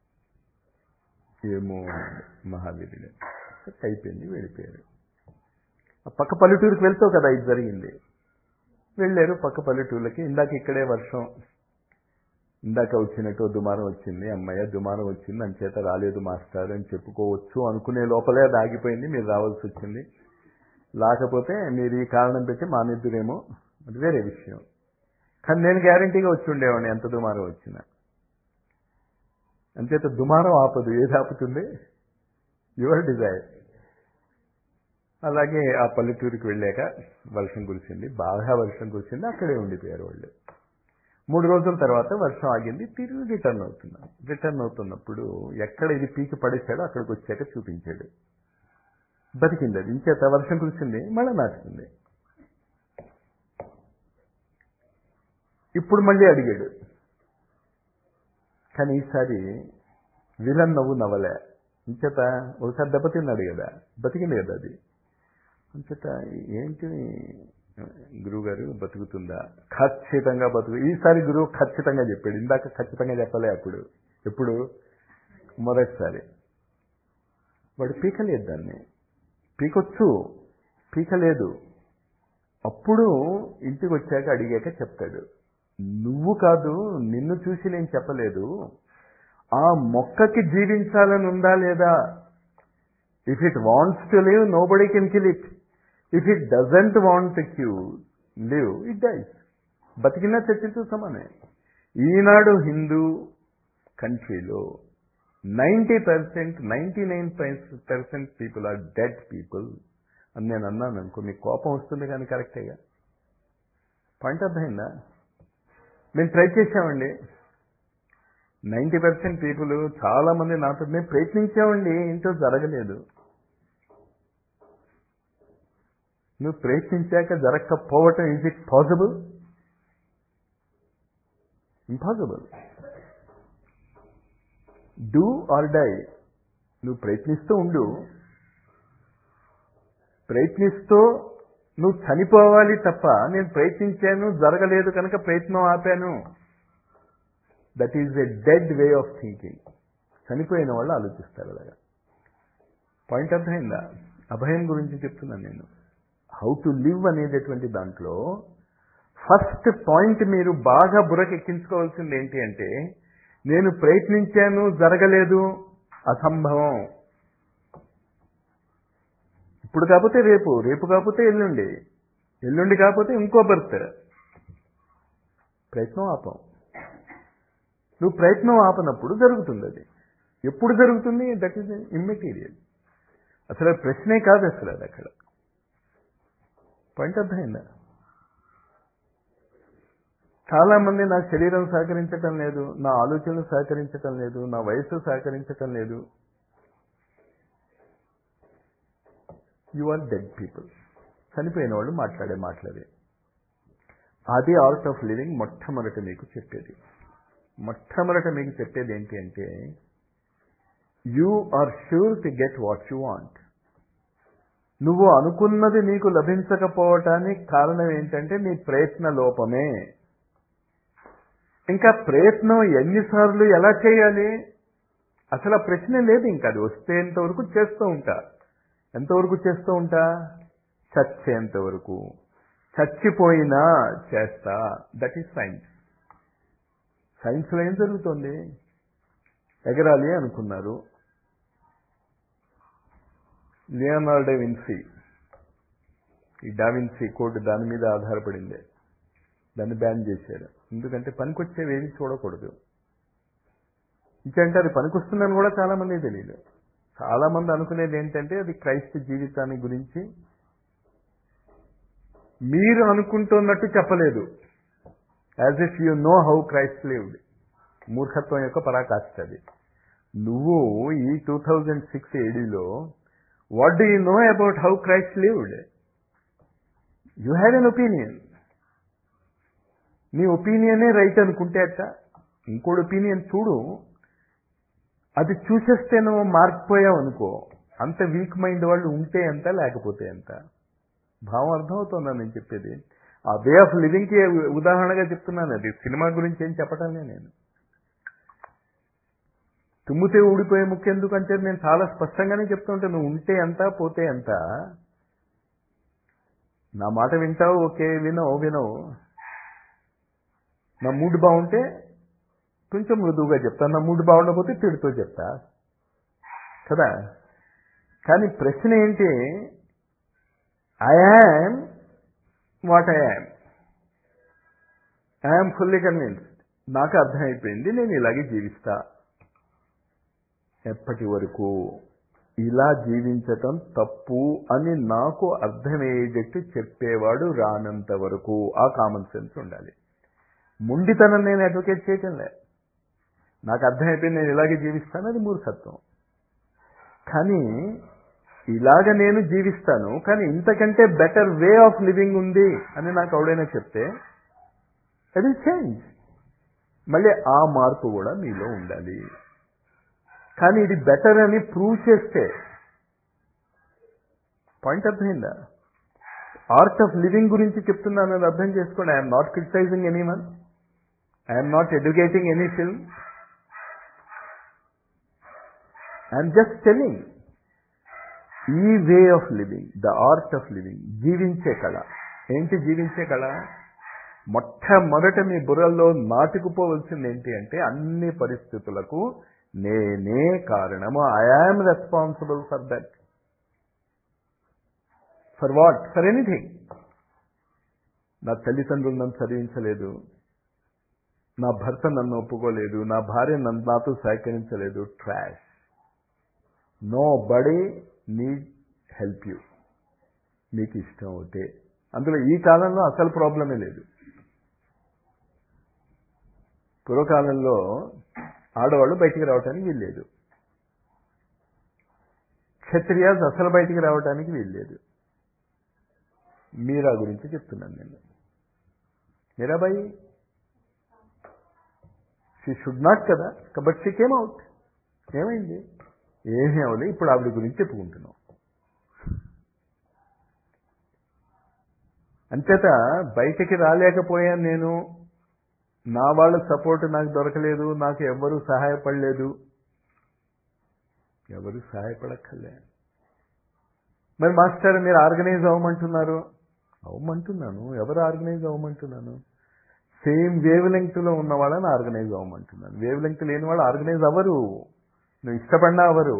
ఏమో మహావీరుడు అయిపోయింది వెళ్ళిపోయారు ఆ పక్క పల్లెటూరుకి వెళ్తావు కదా ఇది జరిగింది వెళ్ళారు పక్క పల్లెటూర్లకి ఇందాక ఇక్కడే వర్షం ఇందాక వచ్చినట్టు దుమారం వచ్చింది అమ్మయ్య దుమారం వచ్చింది అంచేత రాలేదు మాస్టర్ అని చెప్పుకోవచ్చు అనుకునే లోపలే అది ఆగిపోయింది మీరు రావాల్సి వచ్చింది లేకపోతే మీరు ఈ కారణం పెట్టి మానిద్దురేమో అది వేరే విషయం కానీ నేను గ్యారంటీగా వచ్చి ఉండేవాడిని ఎంత దుమారం వచ్చినా అంచేత దుమారం ఆపదు ఏది ఆపుతుంది యువర్ డిజైర్ అలాగే ఆ పల్లెటూరుకి వెళ్ళాక వర్షం కురిసింది బాగా వర్షం కురిసింది అక్కడే ఉండిపోయారు వాళ్ళు మూడు రోజుల తర్వాత వర్షం ఆగింది తిరిగి రిటర్న్ అవుతున్నాం రిటర్న్ అవుతున్నప్పుడు ఎక్కడ ఇది పీకి పడేశాడో అక్కడికి వచ్చాక చూపించాడు బతికింది అది ఇంచేత వర్షం కురిసింది మళ్ళీ నాటుతుంది ఇప్పుడు మళ్ళీ అడిగాడు కానీ ఈసారి విలన్ నవ్వు నవ్వలే ఇంచేత ఒకసారి దెబ్బతిన్నాడు కదా బతికింది కదా అది అంచేత ఏంటి గురువుగారు బతుకుతుందా ఖచ్చితంగా బతుకు ఈసారి గురువు ఖచ్చితంగా చెప్పాడు ఇందాక ఖచ్చితంగా చెప్పలే అప్పుడు ఎప్పుడు మొదటిసారి వాడు పీకలేదు దాన్ని పీకొచ్చు పీకలేదు అప్పుడు ఇంటికి వచ్చాక అడిగాక చెప్తాడు నువ్వు కాదు నిన్ను చూసి నేను చెప్పలేదు ఆ మొక్కకి జీవించాలని ఉందా లేదా if it wants to live nobody can kill it if it doesn't want to live it dies బతికినా చర్చించు సమానే ఈనాడు హిందూ కంట్రీలో ninety percent ninety nine percent people are dead people అని నేను అన్నాను అనుకో మీకు కోపం వస్తుంది కానీ కరెక్టేగా పాయింట్ అర్థమైందా మేము ట్రై చేసామండి నైంటీ పర్సెంట్ పీపుల్ చాలా మంది నాతో మేము ప్రయత్నించామండి ఏంటో జరగలేదు నువ్వు ప్రయత్నించాక జరగకపోవటం is it possible impossible do or die నువ్వు ప్రయత్నిస్తూ ఉండు ప్రయత్నిస్తూ నువ్వు చనిపోవాలి తప్ప నేను ప్రయత్నించాను జరగలేదు కనుక ప్రయత్నం ఆపాను that is a dead way of thinking చనిపోయిన వాళ్ళు ఆలోచిస్తారు అలాగా పాయింట్ అర్థమైందా అభయం గురించి చెప్తున్నాను నేను హౌ టు లివ్ అనేటటువంటి దాంట్లో ఫస్ట్ పాయింట్ మీరు బాగా బుర్రకెక్కించుకోవాల్సింది ఏంటి అంటే నేను ప్రయత్నించాను జరగలేదు అసంభవం ఇప్పుడు కాకపోతే రేపు రేపు కాకపోతే ఎల్లుండి ఎల్లుండి కాకపోతే ఇంకో బర్త్ ప్రయత్నం ఆపం నువ్వు ప్రయత్నం ఆపనప్పుడు జరుగుతుంది అది ఎప్పుడు జరుగుతుంది దట్ ఈస్ ఇమ్మెటీరియల్ అసలు అది ప్రశ్నే కాదు అసలు అది అక్కడ పాయింట్ అర్థమైందా చాలా మంది నా శరీరం సహకరించటం లేదు నా ఆలోచనలు సహకరించటం లేదు నా వయసు సహకరించటం లేదు యు ఆర్ డెడ్ పీపుల్ చనిపోయిన వాళ్ళు మాట్లాడే మాట్లాడే అది ఆర్ట్ ఆఫ్ లివింగ్ మొట్టమొదట మీకు చెప్పేది మొట్టమొదట మీకు చెప్పేది ఏంటి అంటే you are sure to get what you want నువ్వు అనుకున్నది నీకు లభించకపోవటానికి కారణం ఏంటంటే నీ ప్రయత్న లోపమే ఇంకా ప్రయత్నం ఎన్నిసార్లు ఎలా చేయాలి అసలు ఆ ప్రశ్న లేదు ఇంకా అది వస్తే ఎంతవరకు చేస్తూ ఉంటా ఎంతవరకు చేస్తూ ఉంటా చచ్చేంత వరకు చచ్చిపోయినా చేస్తా దట్ ఈస్ సైన్స్ సైన్స్లో ఏం జరుగుతుంది ఎగరాలి అనుకున్నారు లియోనార్డో విన్సీ ఈ డావిన్సీ కోడ్ దాని మీద ఆధారపడింది దాన్ని బ్యాన్ చేశారు ఎందుకంటే పనికొచ్చేవి ఏది చూడకూడదు ఇంకంటే అది పనికొస్తుందని కూడా చాలా మంది తెలియదు చాలా మంది అనుకునేది ఏంటంటే అది క్రైస్త జీవితాన్ని గురించి మీరు అనుకుంటున్నట్టు చెప్పలేదు as if you know how Christ lived మూర్ఖత్వం యొక్క పరాకాష్ట అది నువ్వు ఈ టూ థౌజండ్ సిక్స్ ఏడీలో what do you know about how Christ lived you have an opinion నీ ఒపీనియనే రైట్ అనుకుంటే అట్ట ఇంకోటి ఒపీనియన్ చూడు అది చూసేస్తే నువ్వు మారిపోయావు అనుకో అంత వీక్ మైండ్ వాళ్ళు ఉంటే ఎంత లేకపోతే ఎంత భావం అర్థమవుతుందా నేను చెప్పేది ఆ వే ఆఫ్ లివింగ్కి ఉదాహరణగా చెప్తున్నాను అది సినిమా గురించి ఏం చెప్పటమే నేను తుమ్మితే ఊడిపోయే ముఖ్యం ఎందుకంటే నేను చాలా స్పష్టంగానే చెప్తుంటే నువ్వు ఉంటే ఎంత పోతే ఎంత నా మాట వింటావు ఓకే వినవు వినవు నా మూడ్ బాగుంటే కొంచెం మృదువుగా చెప్తా నా మూడ్ బాగుండకపోతే తిడుతూ చెప్తా కదా కానీ ప్రశ్న ఏంటి I am what I am I'm fully convinced నాకు అర్థమైపోయింది నేను ఇలాగే జీవిస్తా ఎప్పటి వరకు ఇలా జీవించటం తప్పు అని నాకు అర్థమయ్యేటట్టు చెప్పేవాడు రానంత వరకు ఆ కామన్ సెన్స్ ఉండాలి ముండితనం నేను అడ్వకేట్ చేయటం లే నాకు అర్థమైపోయింది నేను ఇలాగే జీవిస్తాను అది మూర్ఖత్వం కానీ ఇలాగ నేను జీవిస్తాను కానీ ఇంతకంటే బెటర్ వే ఆఫ్ లివింగ్ ఉంది అని నాకు ఎవడైనా చెప్తే అది చేంజ్ మళ్ళీ ఆ మార్పు కూడా మీలో ఉండాలి కానీ ఇది బెటర్ అని ప్రూవ్ చేస్తే పాయింట్ అర్థమైందా ఆర్ట్ ఆఫ్ లివింగ్ గురించి చెప్తున్నాను అని అర్థం చేసుకోండి I'm not criticising anyone I'm not educating any film I'm just telling ఈ way of living the art of living జీవించే కళ ఏంటి జీవించే కళ మొట్టమొదట మీ బుర్రల్లో నాటుకుపోవలసింది ఏంటి అంటే అన్ని పరిస్థితులకు నేనే కారణము I am responsible for that for what for anything నా తల్లిదండ్రులు నన్ను చదివించలేదు నా భర్త నన్ను ఒప్పుకోలేదు నా భార్య నన్ను నాతో సహకరించలేదు trash nobody need help you మీకు ఇష్టం అవుతే అందులో ఈ కాలంలో అసలు ప్రాబ్లమే లేదు పూర్వకాలంలో ఆడవాళ్ళు బయటికి రావడానికి వీల్లేదు క్షత్రియాస్ అసలు బయటికి రావడానికి వీల్లేదు మీరా గురించి చెప్తున్నాను నేను మీరాబాయి షీ షుడ్ నాట్ కదా బట్ షీ కేమ్ అవుట్ ఏమైంది ఏమీ అవ్వలేదు ఇప్పుడు ఆవిడ గురించి చెప్పుకుంటున్నాం అంచేత బయటికి రాలేకపోయాను నేను నా వాళ్ళ సపోర్ట్ నాకు దొరకలేదు నాకు ఎవ్వరూ సహాయపడలేదు ఎవరు సహాయపడక్కర్లే మరి మాస్టర్ మీరు ఆర్గనైజ్ అవ్వమంటున్నారు అవ్వమంటున్నాను ఎవరు ఆర్గనైజ్ అవ్వమంటున్నాను సేమ్ వేవ్ లెంగ్త్లో ఉన్న వాళ్ళని ఆర్గనైజ్ అవ్వమంటున్నాను వేవ్ లెంగ్త్ లేని వాళ్ళు ఆర్గనైజ్ అవ్వరు నువ్వు ఇష్టపడినా అవ్వరు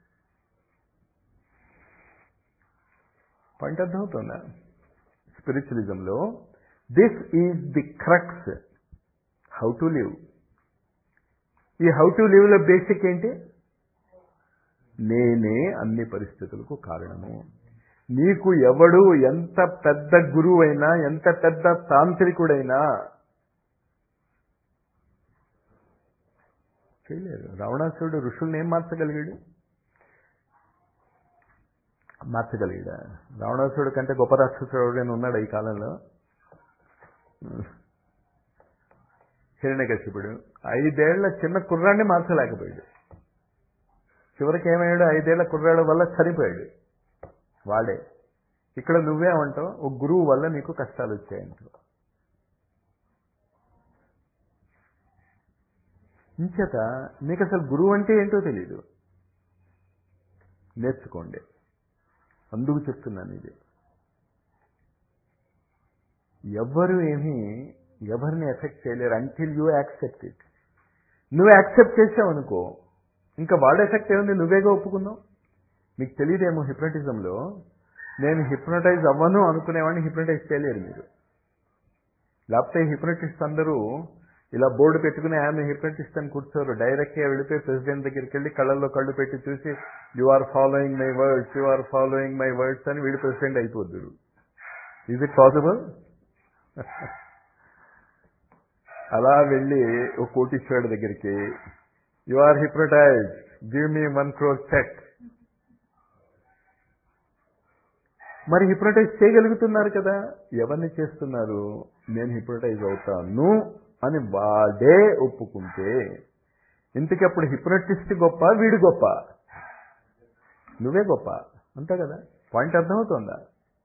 పాయింట్ అర్థమవుతుందా స్పిరిచువలిజంలో this is the crux how to live ఈ హౌ టు లివ్లో బేసిక్ ఏంటి నేనే అన్ని పరిస్థితులకు కారణము నీకు ఎవడు ఎంత పెద్ద గురువైనా ఎంత పెద్ద తాంత్రికుడైనా చేయలేరు రావణాసురుడు ఋషుల్ని ఏం మార్చగలిగాడు మార్చగలిగాడా రావణాసురుడు కంటే గొప్ప రాక్షసుడు ఎవరైనా ఉన్నాడు ఈ కాలంలో హిరణ్యకశిపుడు ఐదేళ్ల చిన్న కుర్రాన్ని మార్చలేకపోయాడు చివరికి ఏమయ్యాడు ఐదేళ్ల కుర్రాడు వల్ల చనిపోయాడు వాడే ఇక్కడ నువ్వేమంటావు ఒక గురువు వల్ల నీకు కష్టాలు వచ్చాయంటావు ఇంచేత నీకు అసలు గురువు అంటే ఏంటో తెలియదు నేర్చుకోండి అందుకు చెప్తున్నాను ఇది ఎవ్వరు ఏమీ ఎవరిని ఎఫెక్ట్ చేయలేరు అంటిల్ యూ యాక్సెప్ట్ ఇట్ నువ్వు యాక్సెప్ట్ చేసావనుకో ఇంకా వాడు ఎఫెక్ట్ ఏముంది నువ్వేగా ఒప్పుకున్నావు మీకు తెలియదేమో హిప్నటిజంలో నేను హిప్నటైజ్ అవ్వను అనుకునేవాడిని హిప్నటైజ్ చేయలేరు మీరు లేకపోతే హిప్నటిస్ట్ అందరూ ఇలా బోర్డు పెట్టుకుని ఆమె హిప్నటిస్ట్ అని కూర్చోరు డైరెక్ట్గా వెళ్ళిపోయి ప్రెసిడెంట్ దగ్గరికి వెళ్ళి కళ్ళల్లో కళ్ళు పెట్టి చూసి you are following my words you are following my words అని వీడు ప్రెసిడెంట్ అయిపోద్దురు ఈజ్ ఇట్ పాసిబుల్ అలా వెళ్ళి ఒక కోటీశ్వరుడు దగ్గరికి you are hypnotise give me one crore cheque మరి హిప్నటైజ్ చేయగలుగుతున్నారు కదా ఎవరిని చేస్తున్నారు నేను హిప్నటైజ్ అవుతాను అని వాడే ఒప్పుకుంటే ఇంతకప్పుడు హిప్నటిస్ట్ గొప్ప వీడు గొప్ప నువ్వే గొప్ప అంతే కదా పాయింట్ అర్థమవుతుందా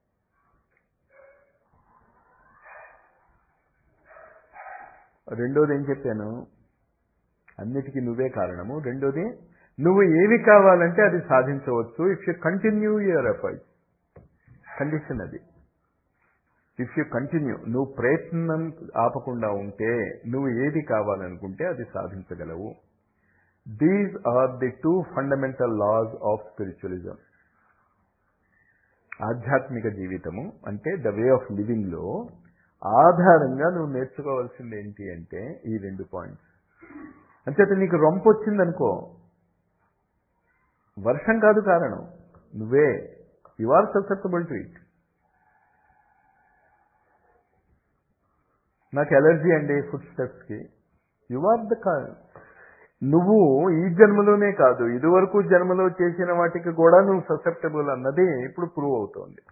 రెండోది ఏం చెప్పాను అన్నిటికీ నువ్వే కారణము రెండోది నువ్వు ఏమి కావాలంటే అది సాధించవచ్చు if you continue your efforts condition అది ఇఫ్ యూ కంటిన్యూ నువ్వు ప్రయత్నం ఆపకుండా ఉంటే నువ్వు ఏది కావాలనుకుంటే అది సాధించగలవు these are the two fundamental laws of spiritualism ఆధ్యాత్మిక జీవితము అంటే ద వే ఆఫ్ లివింగ్లో ఆధారంగా నువ్వు నేర్చుకోవాల్సింది ఏంటి అంటే ఈ రెండు పాయింట్స్ అంచేత నీకు రొంపు వచ్చిందనుకో వర్షం కాదు కారణం నువ్వే you are susceptible to it నాకు ఎలర్జీ అండి ఫుడ్ స్టెప్స్కి యు ఆర్ ద నువ్వు ఈ జన్మలోనే కాదు ఇదివరకు జన్మలో చేసిన వాటికి కూడా నువ్వు ససెప్టబుల్ అన్నది ఇప్పుడు ప్రూవ్ అవుతోంది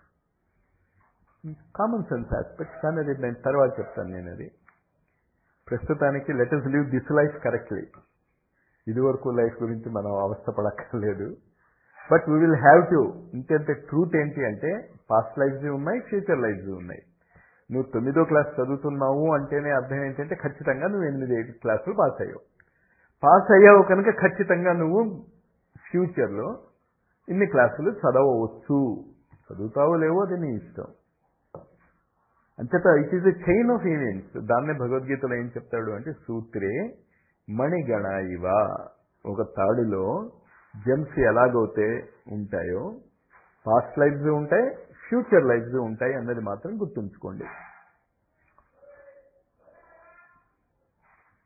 కామన్ సెన్స్ ఆస్పెక్ట్ కానీ అది నేను తర్వాత చెప్తాను నేను అది ప్రస్తుతానికి let us live this life correctly ఇదివరకు లైఫ్ గురించి మనం అవస్థపడక్కర్లేదు but we will have to ఇంకంతే ట్రూత్ ఏంటి అంటే పాస్ట్ లైఫ్స్ ఉన్నాయి ఫ్యూచర్ లైఫ్స్ ఉన్నాయి నువ్వు తొమ్మిదో క్లాస్ చదువుతున్నావు అంటేనే అర్థం ఏంటంటే ఖచ్చితంగా నువ్వు ఎనిమిది ఎయిట్ క్లాసులు పాస్ అయ్యావు పాస్ అయ్యావు కనుక ఖచ్చితంగా నువ్వు ఫ్యూచర్లో ఇన్ని క్లాసులు చదవవచ్చు చదువుతావో లేవో అది నీ ఇష్టం అంచేత it is a chain of events దాన్నే భగవద్గీతలో ఏం చెప్తాడు అంటే సూత్రే మణిగణ ఇవ ఒక తాడులో జెమ్స్ ఎలాగైతే ఉంటాయో పాస్ట్ లైఫ్స్ ఉంటాయి ఫ్యూచర్ లైఫ్స్ ఉంటాయి అన్నది మాత్రం గుర్తుంచుకోండి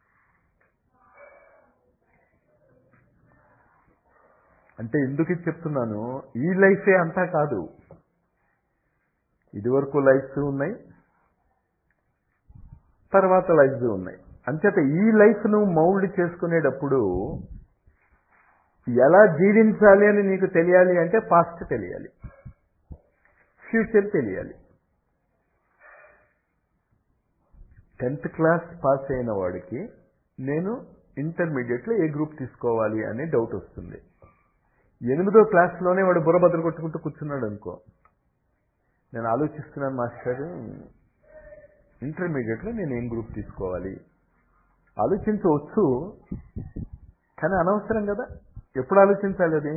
అంటే ఎందుకు ఇది చెప్తున్నాను ఈ లైఫే అంతా కాదు ఇదివరకు లైఫ్స్ ఉన్నాయి తర్వాత లైఫ్స్ ఉన్నాయి అంచేత ఈ లైఫ్ను మౌల్డ్ చేసుకునేటప్పుడు ఎలా జీవించాలి అని నీకు తెలియాలి అంటే పాస్ట్ తెలియాలి ఫ్యూచర్ తెలియాలి టెన్త్ క్లాస్ పాస్ అయిన వాడికి నేను ఇంటర్మీడియట్లో ఏ గ్రూప్ తీసుకోవాలి అనే డౌట్ వస్తుంది ఎనిమిదో క్లాస్లోనే వాడు బుర్రబద్దలు కొట్టుకుంటూ కూర్చున్నాడు అనుకో నేను ఆలోచిస్తున్నాను మాస్టర్ ఇంటర్మీడియట్లో నేను ఏం గ్రూప్ తీసుకోవాలి ఆలోచించవచ్చు కానీ అనవసరం కదా ఎప్పుడు ఆలోచించాలి అది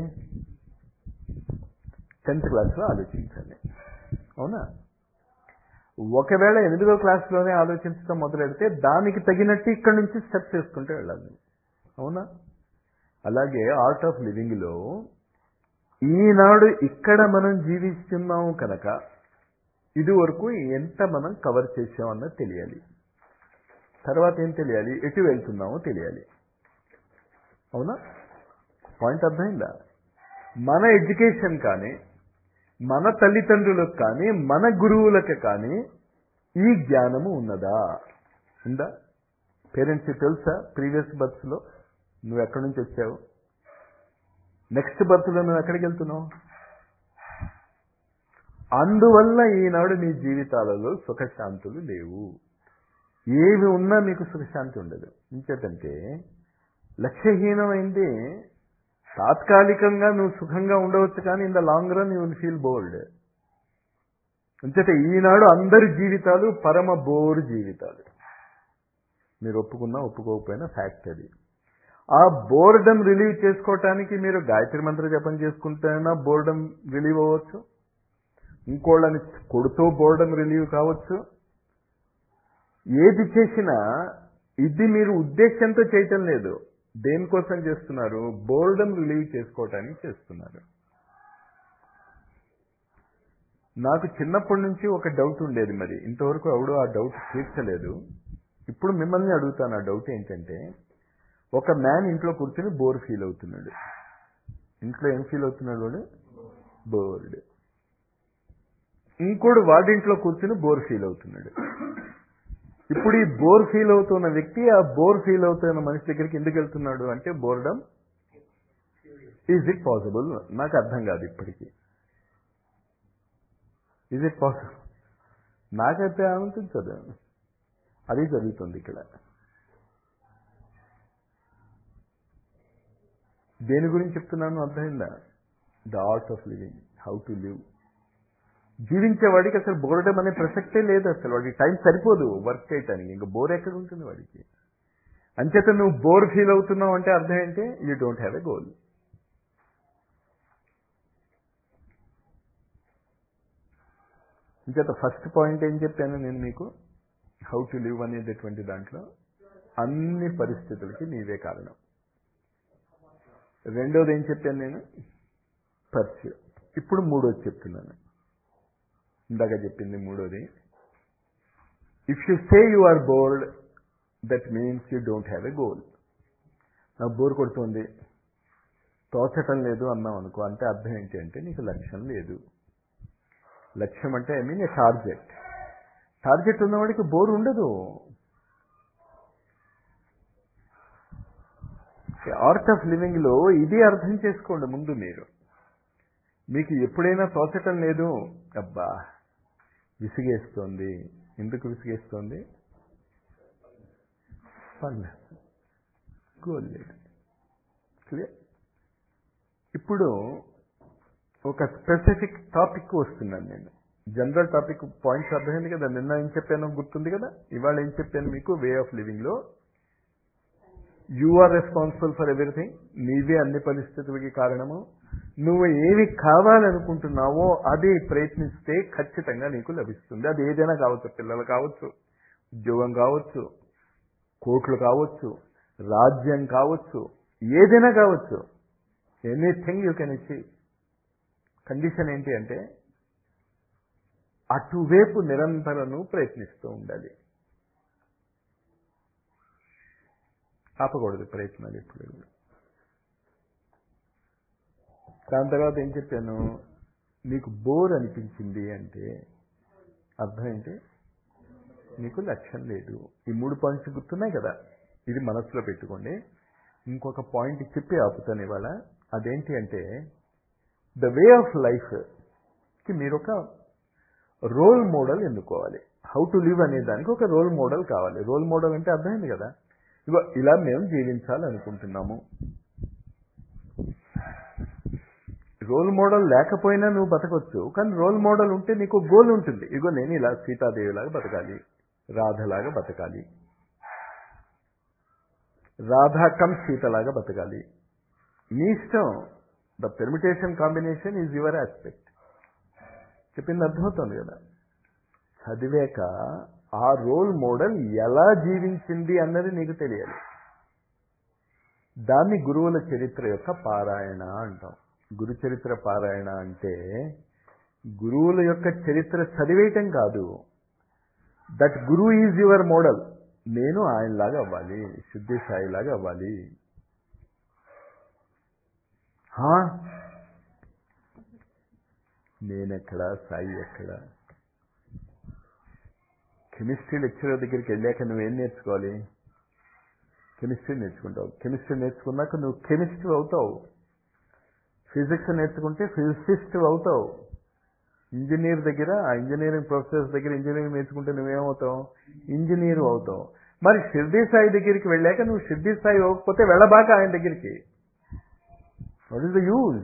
టెన్త్ క్లాస్లో ఆలోచించాలి అవునా ఒకవేళ ఎనిమిదో క్లాస్లోనే ఆలోచించడం మొదలెడితే దానికి తగినట్టు ఇక్కడి నుంచి స్టెప్స్ వేసుకుంటూ వెళ్ళాలి అవునా అలాగే ఆర్ట్ ఆఫ్ లివింగ్లో ఈనాడు ఇక్కడ మనం జీవిస్తున్నాము కనుక ఇది వరకు ఎంత మనం కవర్ చేసామన్నది తెలియాలి తర్వాత ఏం తెలియాలి ఎటు వెళ్తున్నామో తెలియాలి అవునా పాయింట్ అర్థమైందా మన ఎడ్యుకేషన్ కానీ మన తల్లిదండ్రులకు కానీ మన గురువులకు కానీ ఈ జ్ఞానము ఉన్నదా ఉందా పేరెంట్స్కి తెలుసా ప్రీవియస్ బర్త్స్లో నువ్వు ఎక్కడి నుంచి వచ్చావు నెక్స్ట్ బర్త్లో నువ్వు ఎక్కడికి వెళ్తున్నావు అందువల్ల ఈనాడు మీ జీవితాలలో సుఖశాంతులు లేవు ఏవి ఉన్నా మీకు సుఖశాంతి ఉండదు ఇంకేతంటే లక్ష్యహీనమైంది తాత్కాలికంగా నువ్వు సుఖంగా ఉండవచ్చు కానీ in the long run you will feel bold అంచేత ఈనాడు అందరి జీవితాలు పరమ బోర్ జీవితాలు మీరు ఒప్పుకున్నా ఒప్పుకోకపోయినా ఫ్యాక్ట్ అది ఆ బోర్డమ్ రిలీవ్ చేసుకోవటానికి మీరు గాయత్రి మంత్ర జపం చేసుకుంటేనా బోర్డమ్ రిలీవ్ అవ్వచ్చు ఇంకోళ్ళని కొడుతూ బోర్డమ్ రిలీవ్ కావచ్చు ఏది చేసినా ఇది మీరు ఉద్దేశంతో చేయటం లేదు దేనికోసం చేస్తున్నారు బోర్డమ్ రిలీవ్ చేసుకోవటానికి చేస్తున్నారు నాకు చిన్నప్పటి నుంచి ఒక డౌట్ ఉండేది మరి ఇంతవరకు ఎవడు ఆ డౌట్ తీర్చలేదు ఇప్పుడు మిమ్మల్ని అడుగుతాను ఆ డౌట్ ఏంటంటే ఒక మ్యాన్ ఇంట్లో కూర్చొని బోర్ ఫీల్ అవుతున్నాడు ఇంట్లో ఏం ఫీల్ అవుతున్నాడు వాడు బోర్డ్ ఇంకోడు వాడింట్లో కూర్చొని బోర్ ఫీల్ అవుతున్నాడు ఇప్పుడు ఈ బోర్ ఫీల్ అవుతున్న వ్యక్తి ఆ బోర్ ఫీల్ అవుతున్న మనిషి దగ్గరికి ఎందుకు వెళ్తున్నాడు అంటే బోర్డమ్ ఈజ్ ఇట్ పాసిబుల్ నాకు అర్థం కాదు ఇప్పటికీ ఈజ్ ఇట్ పాసిబుల్ నాకైతే అనిపించదు అది జరుగుతుంది ఇక్కడ దేని గురించి చెప్తున్నాను అర్థమైందా the art of living how to live జీవించేవాడికి అసలు బోరడం అనే ప్రసక్తే లేదు అసలు వాడికి టైం సరిపోదు వర్క్ చేయటానికి ఇంకా బోర్ ఎక్కడ ఉంటుంది వాడికి అంచేత నువ్వు బోర్ ఫీల్ అవుతున్నావు అంటే అర్థం ఏంటి you don't have a goal అంచేత ఫస్ట్ పాయింట్ ఏం చెప్పాను నేను మీకు హౌ టు లివ్ అనేటటువంటి దాంట్లో అన్ని పరిస్థితులకి నీవే కారణం రెండోది ఏం చెప్పాను నేను పర్స్యూ ఇప్పుడు మూడోది చెప్తున్నాను ఇందాక చెప్పింది మూడోది if you say you are bored that means you don't have a goal నాకు బోర్ కొడుతుంది తోచటం లేదు అన్నాం అనుకో అంటే అర్థం ఏంటి అంటే నీకు లక్ష్యం లేదు లక్ష్యం అంటే I mean a target target ఉన్నవాడికి బోర్ ఉండదు ఆర్ట్ ఆఫ్ లివింగ్లో ఇది అర్థం చేసుకోండి ముందు మీరు మీకు ఎప్పుడైనా తోచటం లేదు అబ్బా విసిగేస్తోంది ఎందుకు విసిగేస్తోంది పని గోల్ లేదు క్లియర్ ఇప్పుడు ఒక స్పెసిఫిక్ టాపిక్ వస్తున్నాను నేను జనరల్ టాపిక్ పాయింట్స్ అర్థమైంది కదా నిన్న ఏం చెప్పానో గుర్తుంది కదా ఇవాళ ఏం చెప్పాను మీకు వే ఆఫ్ లివింగ్లో you are responsible for everything నీవే అన్ని పరిస్థితులకి కారణము నువ్వు ఏమి కావాలనుకుంటున్నావో అది ప్రయత్నిస్తే ఖచ్చితంగా నీకు లభిస్తుంది అది ఏదైనా కావచ్చు పిల్లలు కావచ్చు ఉద్యోగం కావచ్చు కోట్లు కావచ్చు రాజ్యం కావచ్చు ఏదైనా కావచ్చు anything you can achieve condition ఏంటి అంటే అటువైపు నిరంతరము ప్రయత్నిస్తూ ఉండాలి ఆపకూడదు ప్రయత్నాలు ఎప్పుడు దాని తర్వాత ఏం చెప్పాను నీకు బోర్ అనిపించింది అంటే అర్థం ఏంటి నీకు లక్ష్యం లేదు ఈ మూడు పాయింట్స్ గుర్తున్నాయి కదా ఇది మనసులో పెట్టుకోండి ఇంకొక పాయింట్ చెప్పి ఆపుతాను ఇవాళ అదేంటి అంటే ద వే ఆఫ్ లైఫ్కి మీరు ఒక రోల్ మోడల్ ఎన్నుకోవాలి హౌ టు లివ్ అనే దానికి ఒక రోల్ మోడల్ కావాలి రోల్ మోడల్ అంటే అర్థమైంది కదా ఇగో ఇలా మేము జీవించాలనుకుంటున్నాము రోల్ మోడల్ లేకపోయినా నువ్వు బతకొచ్చు కానీ రోల్ మోడల్ ఉంటే నీకు గోల్ ఉంటుంది ఇగో నేను ఇలా సీతాదేవిలాగా బతకాలి రాధలాగా బతకాలి రాధా కమ్ సీతలాగా బతకాలి నీ ఇష్టం the permutation combination is your aspect చెప్పింది అర్థమవుతుంది కదా చదివాక ఆ రోల్ మోడల్ ఎలా జీవించింది అన్నది నీకు తెలియాలి దాన్ని గురువుల చరిత్ర యొక్క పారాయణ అంటాం గురు చరిత్ర పారాయణ అంటే గురువుల యొక్క చరిత్ర చదివేయటం కాదు that guru is your model నేను ఆయనలాగా అవ్వాలి సిద్ధి సాయిలాగా అవ్వాలి హా? నేనెక్కడ సాయి ఎక్కడ కెమిస్ట్రీ లెక్చరర్ దగ్గరికి వెళ్ళాక నువ్వేం నేర్చుకోవాలి కెమిస్ట్రీ నేర్చుకుంటావు కెమిస్ట్రీ నేర్చుకున్నాక నువ్వు కెమిస్ట్రీ అవుతావు ఫిజిక్స్ నేర్చుకుంటే ఫిజిసిస్ట్ అవుతావు ఇంజనీర్ దగ్గర ఆ ఇంజనీరింగ్ ప్రొఫెసర్స్ దగ్గర ఇంజనీరింగ్ నేర్చుకుంటే నువ్వేమవుతావు ఇంజనీర్ అవుతావు మరి షిర్డీ సాయి దగ్గరికి వెళ్ళాక నువ్వు షిర్డీ సాయి అవ్వకపోతే వెళ్ళబాక ఆయన దగ్గరికి వాట్ ఈస్ ద యూజ్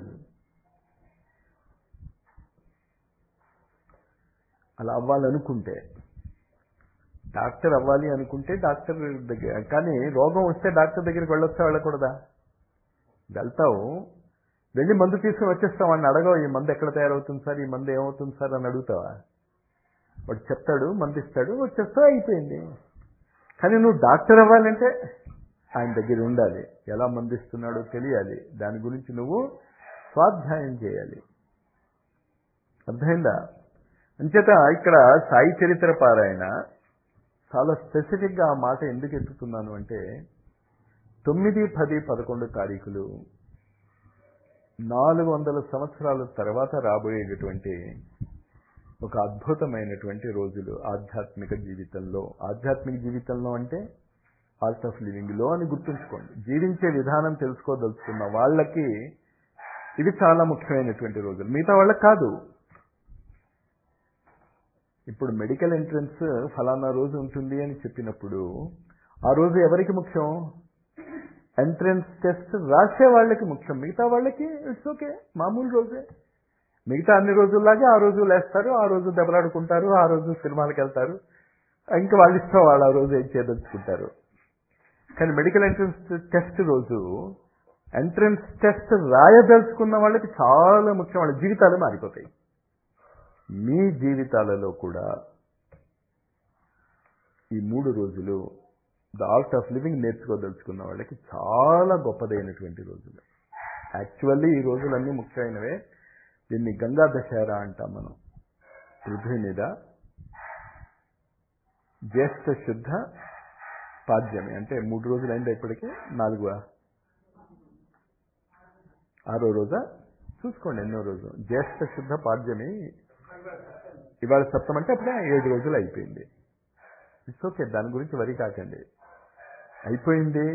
అలా అవ్వాలనుకుంటే డాక్టర్ అవ్వాలి అనుకుంటే డాక్టర్ దగ్గర కానీ రోగం వస్తే డాక్టర్ దగ్గరికి వెళ్ళొస్తా వెళ్ళకూడదా వెళ్తావు వెళ్ళి మందు తీసుకుని వచ్చేస్తావు అని అడగవు ఈ మందు ఎక్కడ తయారవుతుంది సార్ ఈ మందు ఏమవుతుంది సార్ అని అడుగుతావా వాడు చెప్తాడు మందు ఇస్తాడు వచ్చేస్తావు అయిపోయింది కానీ నువ్వు డాక్టర్ అవ్వాలంటే ఆయన దగ్గర ఉండాలి ఎలా మందిస్తున్నాడో తెలియాలి దాని గురించి నువ్వు స్వాధ్యాయం చేయాలి అర్థమైందా అంచేత ఇక్కడ సాయి చరిత్ర పారాయణ చాలా స్పెసిఫిక్గా ఆ మాట ఎందుకు ఎత్తుతున్నాను అంటే తొమ్మిది పది పదకొండు తారీఖులు నాలుగు వందల సంవత్సరాల తర్వాత రాబోయేటటువంటి ఒక అద్భుతమైనటువంటి రోజులు ఆధ్యాత్మిక జీవితంలో ఆధ్యాత్మిక జీవితంలో అంటే ఆర్ట్ ఆఫ్ లివింగ్లో అని గుర్తుంచుకోండి జీవించే విధానం తెలుసుకోదలుచుకున్న వాళ్ళకి ఇది చాలా ముఖ్యమైనటువంటి రోజులు మిగతా వాళ్ళకి కాదు ఇప్పుడు మెడికల్ ఎంట్రన్స్ ఫలానా రోజు ఉంటుంది అని చెప్పినప్పుడు ఆ రోజు ఎవరికి ముఖ్యం ఎంట్రన్స్ టెస్ట్ రాసే వాళ్ళకి ముఖ్యం మిగతా వాళ్ళకి ఇట్స్ ఓకే మామూలు రోజే మిగతా అన్ని రోజుల్లాగే ఆ రోజు లేస్తారు ఆ రోజు దెబ్బలాడుకుంటారు ఆ రోజు సినిమాలకు వెళ్తారు ఇంకా వాళ్ళ ఇష్టం వాళ్ళు ఆ రోజు ఏం చేయదలుచుకుంటారు కానీ మెడికల్ ఎంట్రన్స్ టెస్ట్ రోజు ఎంట్రన్స్ టెస్ట్ రాయదలుచుకున్న వాళ్ళకి చాలా ముఖ్యం వాళ్ళ జీవితాలు మారిపోతాయి మీ జీవితాలలో కూడా ఈ మూడు రోజులు ద ఆర్ట్ ఆఫ్ లివింగ్ నేర్చుకోదలుచుకున్న వాళ్ళకి చాలా గొప్పదైనటువంటి రోజులు యాక్చువల్లీ ఈ రోజులన్నీ ముఖ్యమైనవే దీన్ని గంగా దశహరా అంటాం మనం పృథ్వీ మీద జ్యేష్ఠ శుద్ధ పాద్యమి అంటే మూడు రోజులు అయింది ఇప్పటికీ నాలుగు ఆరో రోజా చూసుకోండి ఎన్నో రోజు జ్యేష్ఠ శుద్ధ పాద్యమి ఇవాళ సప్తం అంటే అప్పుడే ఏడు రోజులు అయిపోయింది ఇట్స్ ఓకే దాని గురించి వరి కాకండి అయిపోయింది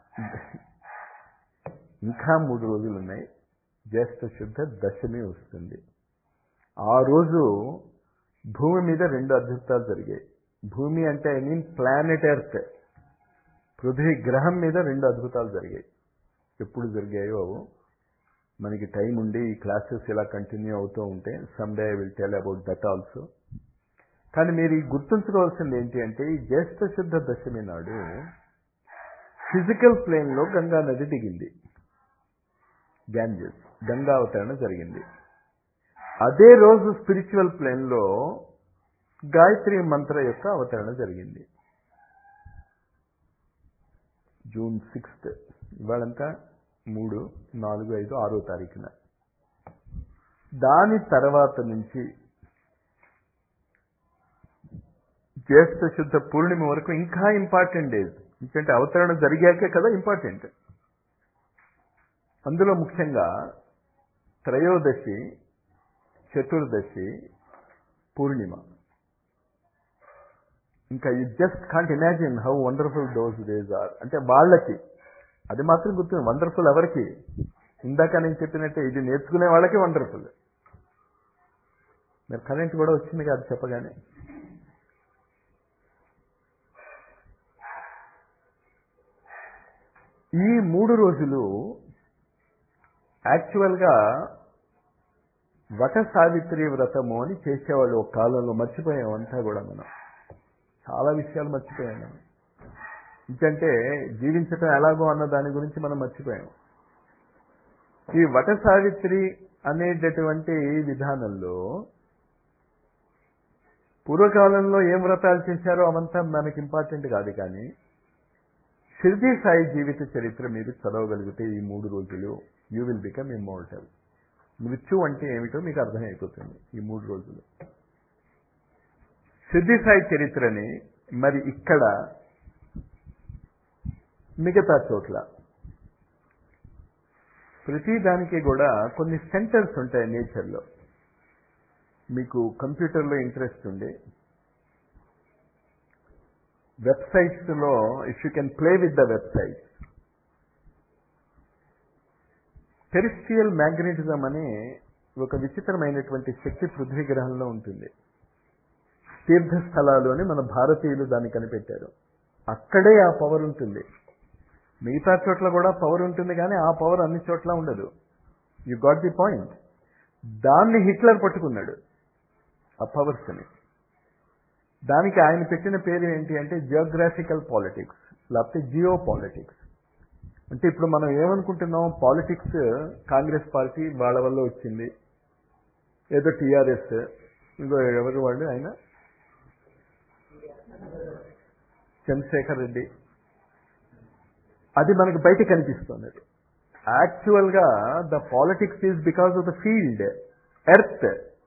ఇంకా మూడు రోజులు ఉన్నాయి జ్యేష్ఠ శుద్ధ దశమి వస్తుంది ఆ రోజు భూమి మీద రెండు అద్భుతాలు జరిగాయి భూమి అంటే ఐ మీన్ ప్లానెట్ ఎర్త్ పృథ్వీ గ్రహం మీద రెండు అద్భుతాలు జరిగాయి ఎప్పుడు జరిగాయో మనకి టైం ఉండి ఈ క్లాసెస్ ఇలా కంటిన్యూ అవుతూ ఉంటే someday I will tell about that also కానీ మీరు ఈ గుర్తుంచుకోవాల్సింది ఏంటి అంటే ఈ జ్యేష్ఠ శుద్ధ దశమి నాడు ఫిజికల్ ప్లేన్లో గంగా నది దిగింది గ్యాంజెస్ గంగా అవతరణ జరిగింది అదే రోజు స్పిరిచువల్ ప్లేన్లో గాయత్రి మంత్ర యొక్క అవతరణ జరిగింది జూన్ సిక్స్త్ ఇవాళంతా మూడు నాలుగు ఐదు ఆరో తారీఖున దాని తర్వాత నుంచి జ్యేష్ఠ శుద్ధ పూర్ణిమ వరకు ఇంకా ఇంపార్టెంట్ డేస్ ఎందుకంటే అవతరణ జరిగాకే కదా ఇంపార్టెంట్ అందులో ముఖ్యంగా త్రయోదశి చతుర్దశి పూర్ణిమ ఇంకా you just can't imagine how wonderful those days are అంటే వాళ్ళకి అది మాత్రం గుర్తుంది వండర్ఫుల్ ఎవరికి ఇందాక నేను చెప్పినట్టే ఇది నేర్చుకునే వాళ్ళకి వండర్ఫుల్ మరి కరెంట్ కూడా వచ్చింది కాదు చెప్పగానే ఈ మూడు రోజులు యాక్చువల్గా వట సావిత్రి వ్రతము అని చేసేవాళ్ళు ఒక కాలంలో మర్చిపోయాం అంతా కూడా మనం చాలా విషయాలు మర్చిపోయాం మనం ఎందుకంటే జీవించటం ఎలాగో అన్న దాని గురించి మనం మర్చిపోయాం ఈ వట సావిత్రి అనేటటువంటి విధానంలో పూర్వకాలంలో ఏం వ్రతాలు చేశారో అవంతా మనకి ఇంపార్టెంట్ కాదు కానీ షిర్దీ సాయి జీవిత చరిత్ర మీరు చదవగలిగితే ఈ మూడు రోజులు యూ విల్ బికమ్ ఇమ్మోర్టల్ మృత్యు అంటే ఏమిటో మీకు అర్థమైపోతుంది ఈ మూడు రోజులు సిద్ధి సాయి చరిత్రని మరి ఇక్కడ మిగతా చోట్ల ప్రతి దానికి కూడా కొన్ని సెంటర్స్ ఉంటాయి నేచర్లో మీకు కంప్యూటర్లో ఇంట్రెస్ట్ ఉండి వెబ్సైట్స్లో if you can play with the websites terrestrial magnetism అనే ఒక విచిత్రమైనటువంటి శక్తి పృథ్వీ గ్రహంలో ఉంటుంది తీర్థస్థలాలు అని మన భారతీయులు దాన్ని కనిపెట్టారు అక్కడే ఆ పవర్ ఉంటుంది మిగతా చోట్ల కూడా పవర్ ఉంటుంది కానీ ఆ పవర్ అన్ని చోట్ల ఉండదు యు గాట్ ది పాయింట్ దాన్ని హిట్లర్ పట్టుకున్నాడు ఆ పవర్స్ని దానికి ఆయన పెట్టిన పేరు ఏంటి అంటే జియోగ్రాఫికల్ పాలిటిక్స్ లేకపోతే జియో పాలిటిక్స్ అంటే ఇప్పుడు మనం ఏమనుకుంటున్నాం పాలిటిక్స్ కాంగ్రెస్ పార్టీ వాళ్ళ వల్ల వచ్చింది ఏదో టీఆర్ఎస్ ఇంకో ఎవరు వాళ్ళు ఆయన చంద్రశేఖర్ రెడ్డి అది మనకు బయట కనిపిస్తుంది యాక్చువల్గా the politics is because of the field earth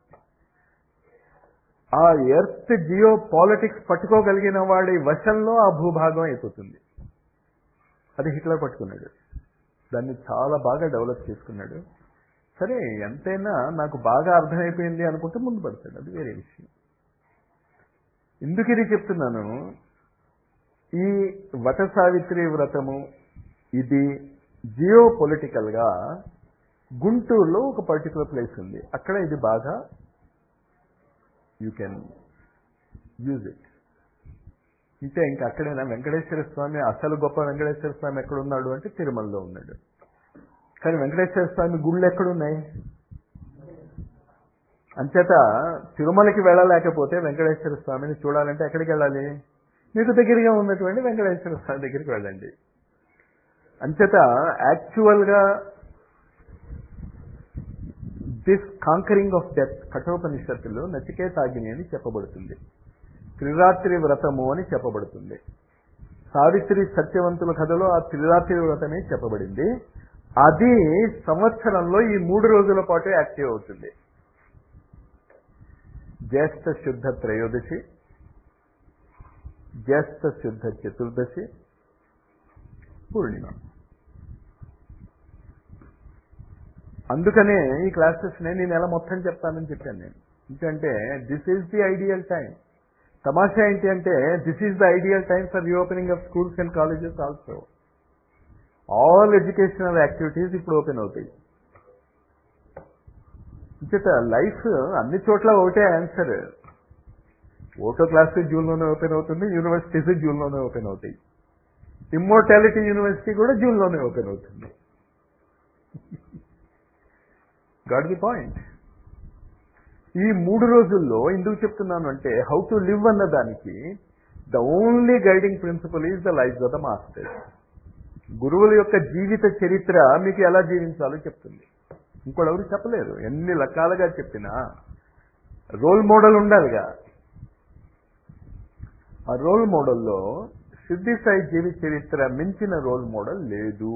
ఆ ఎర్త్ జియో పాలిటిక్స్ పట్టుకోగలిగిన వాడి వశంలో ఆ భూభాగం అయిపోతుంది అది హిట్లర్ పట్టుకున్నాడు దాన్ని చాలా బాగా డెవలప్ చేసుకున్నాడు సరే ఎంతైనా నాకు బాగా అర్థమైపోయింది అనుకుంటే ముందు పడతాడు అది వేరే విషయం ఎందుకు ఇది చెప్తున్నాను ఈ వట సావిత్రి వ్రతము ఇది జియో పొలిటికల్గా గుంటూరులో ఒక పర్టికులర్ ప్లేస్ ఉంది అక్కడ ఇది బాగా యూ కెన్ యూజ్ ఇట్ అంటే ఇంకా అక్కడైనా వెంకటేశ్వర స్వామి అసలు గొప్ప వెంకటేశ్వర స్వామి ఎక్కడున్నాడు అంటే తిరుమలలో ఉన్నాడు కానీ వెంకటేశ్వర స్వామి గుళ్ళు ఎక్కడున్నాయి అంచేత తిరుమలకి వెళ్ళలేకపోతే వెంకటేశ్వర స్వామిని చూడాలంటే ఎక్కడికి వెళ్ళాలి మీకు దగ్గరగా ఉన్నటువంటి వెంకటేశ్వర స్వామి దగ్గరికి వెళ్ళండి అంచేత యాక్చువల్గా దిస్ కాంకరింగ్ ఆఫ్ డెత్ కఠోపనిషత్తులో నచికేతాగ్ని అని చెప్పబడుతుంది త్రిరాత్రి వ్రతము అని చెప్పబడుతుంది సావిత్రి సత్యవంతుల కథలో ఆ త్రిరాత్రి వ్రతమే చెప్పబడింది అది సంవత్సరంలో ఈ మూడు రోజుల పాటు యాక్టివ్ అవుతుంది జ్యేష్ఠ శుద్ధ త్రయోదశి జ్యేష్ఠ శుద్ధ చతుర్దశి పూర్ణిమ అందుకనే ఈ క్లాసెస్ నేను నెల మొత్తం చెప్తానని చెప్పాను నేను ఎందుకంటే this is the ideal time తమాషా ఏంటి అంటే this is the ideal time for reopening of schools and colleges also all educational activities ఇప్పుడు ఓపెన్ అవుతాయి ఇంచేత లైఫ్ అన్ని చోట్ల ఒకటే ఆన్సర్ ఓటో క్లాస్ జూన్లోనే ఓపెన్ అవుతుంది యూనివర్సిటీస్ జూన్లోనే ఓపెన్ అవుతాయి ఇమ్మోర్టాలిటీ యూనివర్సిటీ కూడా జూన్లోనే ఓపెన్ అవుతుంది గాట్ ది పాయింట్ ఈ మూడు రోజుల్లో ఎందుకు చెప్తున్నాను అంటే హౌ టు లివ్ అన్న దానికి the only guiding principle is the life of the master గురువుల యొక్క జీవిత చరిత్ర మీకు ఎలా జీవించాలో చెప్తుంది ఇంకోడెవరు చెప్పలేరు ఎన్ని రకాలుగా చెప్పినా రోల్ మోడల్ ఉండాలిగా ఆ రోల్ మోడల్లో సిద్ధి సాయి జీవిత చరిత్ర మించిన రోల్ మోడల్ లేదు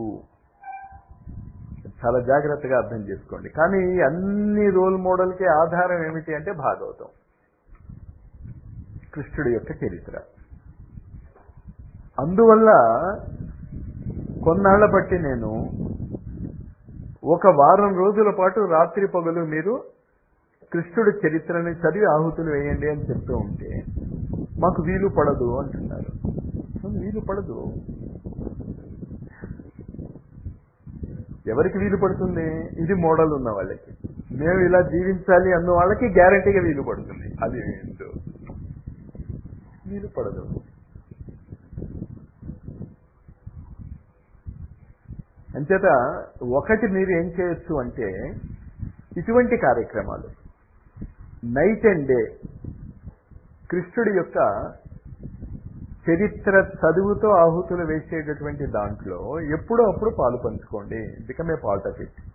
చాలా జాగ్రత్తగా అర్థం చేసుకోండి కానీ అన్ని రోల్ మోడల్కి ఆధారం ఏమిటి అంటే భాగవతం కృష్ణుడి యొక్క చరిత్ర అందువల్ల కొన్నాళ్ల బట్టి నేను ఒక వారం రోజుల పాటు రాత్రి పగలు మీరు కృష్ణుడి చరిత్రని చదివి ఆహుతులు వేయండి అని చెప్తూ ఉంటే మాకు వీలు పడదు అంటున్నారు వీలు పడదు ఎవరికి వీలు పడుతుంది ఇది మోడల్ ఉన్న వాళ్ళకి మేము ఇలా జీవించాలి అన్న వాళ్ళకి గ్యారంటీగా వీలు పడుతుంది అది ఏంటో వీలు పడదు అంచేత ఒకటి మీరు ఏం చేయొచ్చు అంటే ఇటువంటి కార్యక్రమాలు నైట్ అండ్ డే కృష్ణుడి యొక్క చరిత్ర చదువుతో ఆహుతులు వేసేటటువంటి దాంట్లో ఎప్పుడో అప్పుడు పాలు పంచుకోండి become a part of it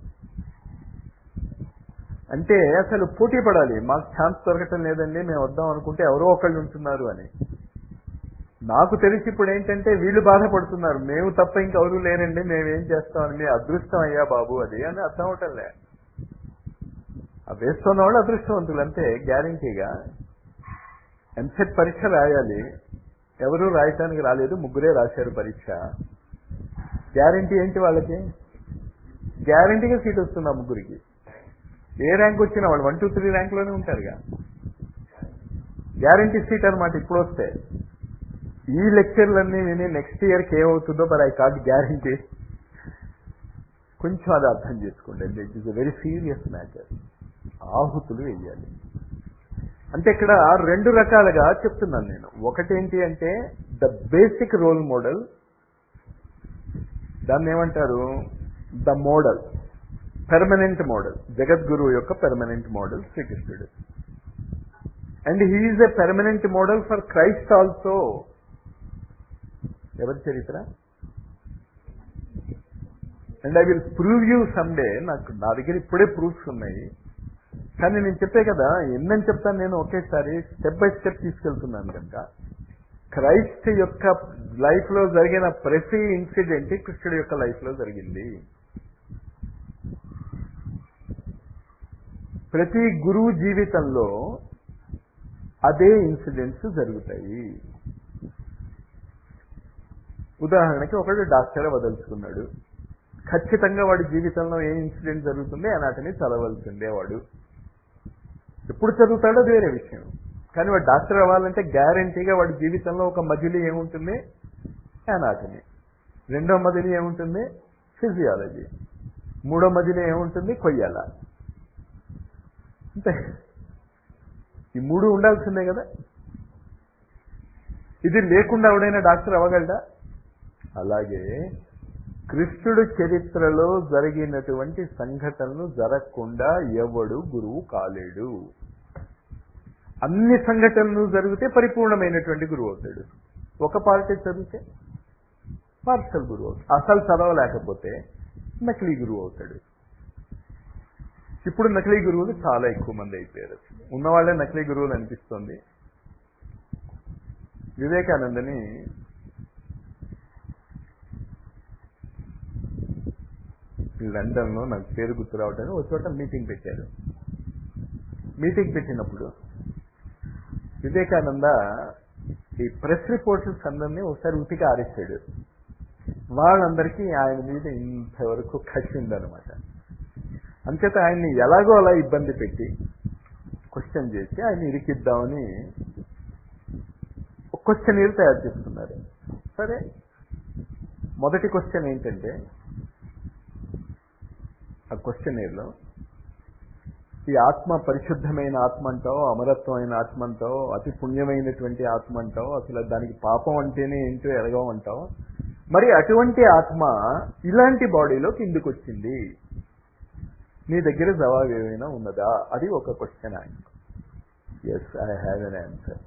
అంటే అసలు పోటీ పడాలి మాకు ఛాన్స్ దొరకటం లేదండి మేము వద్దాం అనుకుంటే ఎవరో ఒకళ్ళు ఉంటున్నారు అని నాకు తెలిసి ఇప్పుడు ఏంటంటే వీళ్ళు బాధపడుతున్నారు మేము తప్ప ఇంకెవరు లేరండి మేమేం చేస్తామని మీ అదృష్టం అయ్యా బాబు అది అని అర్థం అవటంలే ఆ వేస్తున్న వాళ్ళు అదృష్టవంతులు అంతే గ్యారంటీగా ఎంసెట్ పరీక్ష రాయాలి ఎవరు రాయటానికి రాలేదు ముగ్గురే రాశారు పరీక్ష గ్యారంటీ ఏంటి వాళ్ళకి గ్యారంటీగా సీట్ వస్తుంది ఆ ముగ్గురికి ఏ ర్యాంక్ వచ్చినా వాళ్ళు వన్ టూ త్రీ ర్యాంక్లోనే ఉంటారుగా గ్యారంటీ సీట్ అనమాట ఇప్పుడు వస్తే ఈ లెక్చర్లన్నీ విని నెక్స్ట్ ఇయర్కి ఏమవుతుందో మరి ఐ కాట్ గ్యారంటీ కొంచెం అది అర్థం చేసుకోండి it is a very serious matter ఆహుతులు వేయాలి అంటే ఇక్కడ రెండు రకాలుగా చెప్తున్నాను నేను ఒకటేంటి అంటే ద బేసిక్ రోల్ మోడల్ దాన్ని ఏమంటారు ద మోడల్ పెర్మనెంట్ మోడల్ జగద్గురువు యొక్క పెర్మనెంట్ మోడల్ శ్రీకృష్ణుడు and he is a permanent model for Christ also ఎవరి చరిత్ర and I will prove you someday నాకు నా దగ్గర ఇప్పుడే ప్రూఫ్స్ ఉన్నాయి కానీ నేను చెప్పే కదా ఎన్నని చెప్తాను నేను ఒకేసారి స్టెప్ బై స్టెప్ తీసుకెళ్తున్నాను కనుక క్రైస్ట్ యొక్క లైఫ్ లో జరిగిన ప్రతి ఇన్సిడెంట్ కృష్ణుడి యొక్క లైఫ్ లో జరిగింది ప్రతి గురువు జీవితంలో అదే ఇన్సిడెంట్స్ జరుగుతాయి ఉదాహరణకి ఒకడు డాక్టర్ వదలుచుకున్నాడు ఖచ్చితంగా వాడి జీవితంలో ఏ ఇన్సిడెంట్ జరుగుతుంది అనాటని చదవలసిందే వాడు ఎప్పుడు చదువుతాడో అది వేరే విషయం కానీ వాడు డాక్టర్ అవ్వాలంటే గ్యారంటీగా వాడి జీవితంలో ఒక మజిలీ ఏముంటుంది అనాటమీ రెండో మజిలీ ఏముంటుంది ఫిజియాలజీ మూడో మజిలీ ఏముంటుంది కొయ్యాల అంతే ఈ మూడు ఉండాల్సిందే కదా ఇది లేకుండా ఎవడైనా డాక్టర్ అవ్వగలడా అలాగే కృష్ణుడు చరిత్రలో జరిగినటువంటి సంఘటనలు జరగకుండా ఎవడు గురువు కాలేడు అన్ని సంఘటనలు జరిగితే పరిపూర్ణమైనటువంటి గురువు అవుతాడు ఒక పార్టీ చదివితే పార్షల్ గురువు అవుతాడు అసలు చదవలేకపోతే నకిలీ గురువు అవుతాడు ఇప్పుడు నకిలీ గురువులు చాలా ఎక్కువ మంది అయిపోయారు ఉన్నవాళ్లే నకిలీ గురువులు అనిపిస్తుంది వివేకానందని లండన్లో నాకు పేరు గుర్తు రావడానికి ఒక చోట మీటింగ్ పెట్టారు మీటింగ్ పెట్టినప్పుడు వివేకానంద ఈ ప్రెస్ రిపోర్టర్స్ అందరినీ ఒకసారి ఉతికి ఆరేశాడు వాళ్ళందరికీ ఆయన మీద ఇంతవరకు కసి ఉందన్నమాట అంచేత ఆయన్ని ఎలాగో అలా ఇబ్బంది పెట్టి క్వశ్చన్ చేసి ఆయన ఇరికిద్దామని ఒక క్వశ్చన్ తయారు చేస్తున్నారు సరే మొదటి క్వశ్చన్ ఏంటంటే ఆ క్వశ్చనీర్లో ఈ ఆత్మ పరిశుద్ధమైన ఆత్మ అంటావు అమరత్వమైన ఆత్మ అంటావు అతి పుణ్యమైనటువంటి ఆత్మ అంటావు అసలు దానికి పాపం అంటేనే ఏంటో ఎరగమంటావు మరి అటువంటి ఆత్మ ఇలాంటి బాడీలోకి ఎందుకు వచ్చింది నీ దగ్గర జవాబు ఏమైనా ఉన్నదా అది ఒక క్వశ్చన్ ఆయన yes I have an answer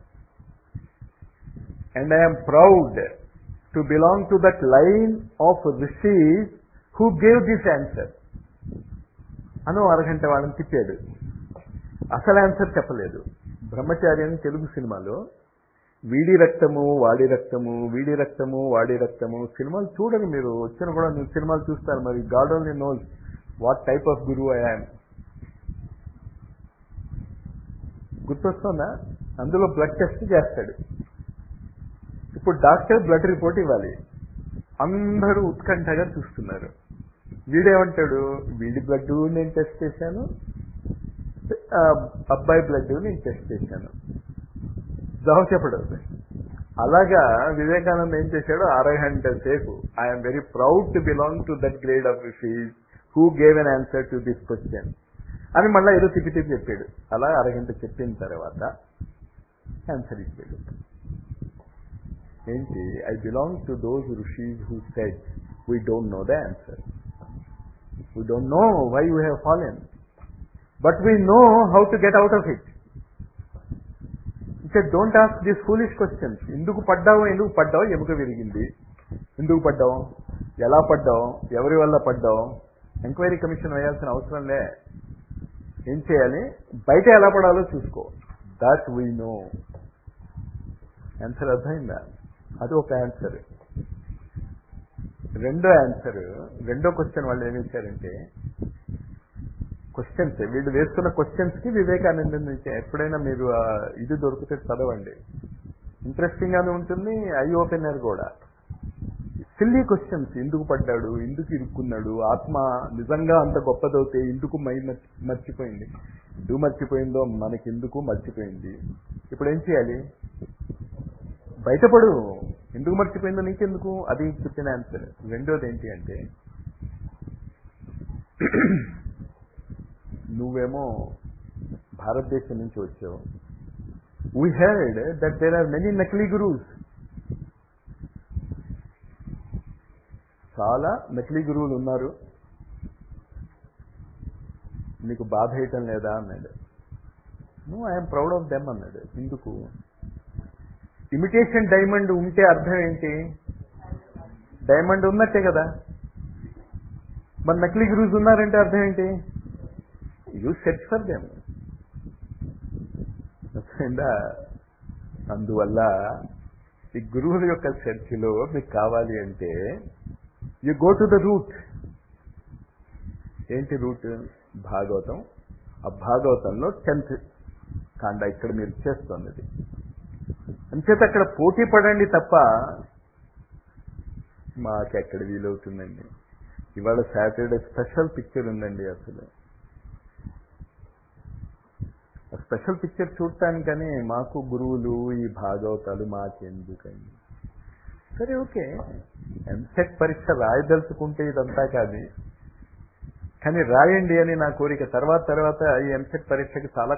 and I'm proud to belong to that line of rishis who gave this answer అను అరగంట వాళ్ళని తిప్పాడు అసలు ఆన్సర్ చెప్పలేదు బ్రహ్మచారి అని తెలుగు సినిమాలో వీడి రక్తము వాడి రక్తము వీడి రక్తము వాడి రక్తము సినిమాలు చూడండి మీరు వచ్చిన కూడా మీరు సినిమాలు చూస్తారు మరి God only knows what type of గురువు ఐఆమ్ గుర్తొస్తుందా అందులో బ్లడ్ టెస్ట్ చేస్తాడు ఇప్పుడు డాక్టర్ బ్లడ్ రిపోర్ట్ ఇవ్వాలి అందరూ ఉత్కంఠగా చూస్తున్నారు వీడేమంటాడు వీడి బ్లడ్ నేను టెస్ట్ చేశాను ఆ అబ్బాయి బ్లడ్ నేను టెస్ట్ చేశాను జవాబు చెప్పడు అలాగా వివేకానంద ఏం చేశాడు అరగంట సేపు I'm very proud to belong to that grade of fees who gave an answer to this question అని మళ్ళీ ఏదో తిప్పి తిప్పి చెప్పాడు అలా అరగంట చెప్పిన తర్వాత ఆన్సర్ ఇచ్చాడు ఏంటి I belong to those rishis who said we don't know the answer we don't know why you have fallen but we know how to get out of it ఇక don't ask this foolish questions ఎందుకు పడ్డావు ఎందుకు పడ్డావు ఎముక విరిగింది ఎందుకు పడ్డావు ఎలా పడ్డావు ఎవరి వల్ల పడ్డావు ఎంక్వైరీ కమిషన్ వేయాల్సిన అవసరం లే ఏం చేయాలి బయట ఎలా పడాలో చూసుకో దాట్ వీ నో ఆన్సర్ అర్థమైందా అది ఒక ఆన్సర్ రెండో ఆన్సర్ రెండో క్వశ్చన్ వాళ్ళు ఏమి ఇచ్చారంటే క్వశ్చన్స్ వీళ్ళు వేస్తున్న క్వశ్చన్స్ కి వివేకానంద నుంచి ఎప్పుడైనా మీరు ఆ ఇది దొరికితే చదవండి ఇంట్రెస్టింగ్ గానే ఉంటుంది ఐ ఓపెనర్ కూడా సిల్లీ క్వశ్చన్స్ ఎందుకు పడ్డాడు ఎందుకు ఇరుక్కున్నాడు ఆత్మ నిజంగా అంత గొప్పదవుతే ఎందుకు మై మర్చిపోయింది ఎందుకు మర్చిపోయిందో మనకెందుకు మర్చిపోయింది ఇప్పుడు ఏం చేయాలి బయటపడు ఎందుకు మర్చిపోయిందో నీకెందుకు అది చెప్పిన ఆన్సర్ రెండోది ఏంటి అంటే నువ్వేమో భారతదేశం నుంచి వచ్చావు we heard that there are many నకిలీ గురూస్ చాలా నకిలీ గురువులు ఉన్నారు నీకు బాధ వేయటం లేదా అన్నాడు నువ్వు ఐఎమ్ ప్రౌడ్ ఆఫ్ దెమ్ అన్నాడు ఎందుకు ఇమిటేషన్ డైమండ్ ఉంటే అర్థం ఏంటి డైమండ్ ఉన్నట్టే కదా మరి నకిలీ గురువుస్ ఉన్నారంటే అర్థం ఏంటి యూ సెర్చ్ ఫర్ దెమ్ అర్థమైందా అందువల్ల ఈ గురువుల యొక్క సెర్చ్లో మీకు కావాలి అంటే you go to the root ఏంటి రూట్ భాగవతం ఆ భాగవతంలో టెన్త్ కాండ ఇక్కడ మీరు చేస్తున్నది అంచేత అక్కడ పోటీ పడండి తప్ప మాకెక్కడ వీలవుతుందండి ఇవాళ సాటర్డే స్పెషల్ పిక్చర్ ఉందండి అసలు ఆ స్పెషల్ పిక్చర్ చూడటానికని మాకు గురువులు ఈ భాగవతాలు మాకెందుకండి సరే ఓకే ఎంసెట్ పరీక్ష రాయదలుచుకుంటే ఇదంతా కాదు కానీ రాయండి అని నా కోరిక తర్వాత తర్వాత ఈ ఎంసెట్ పరీక్షకి చాలా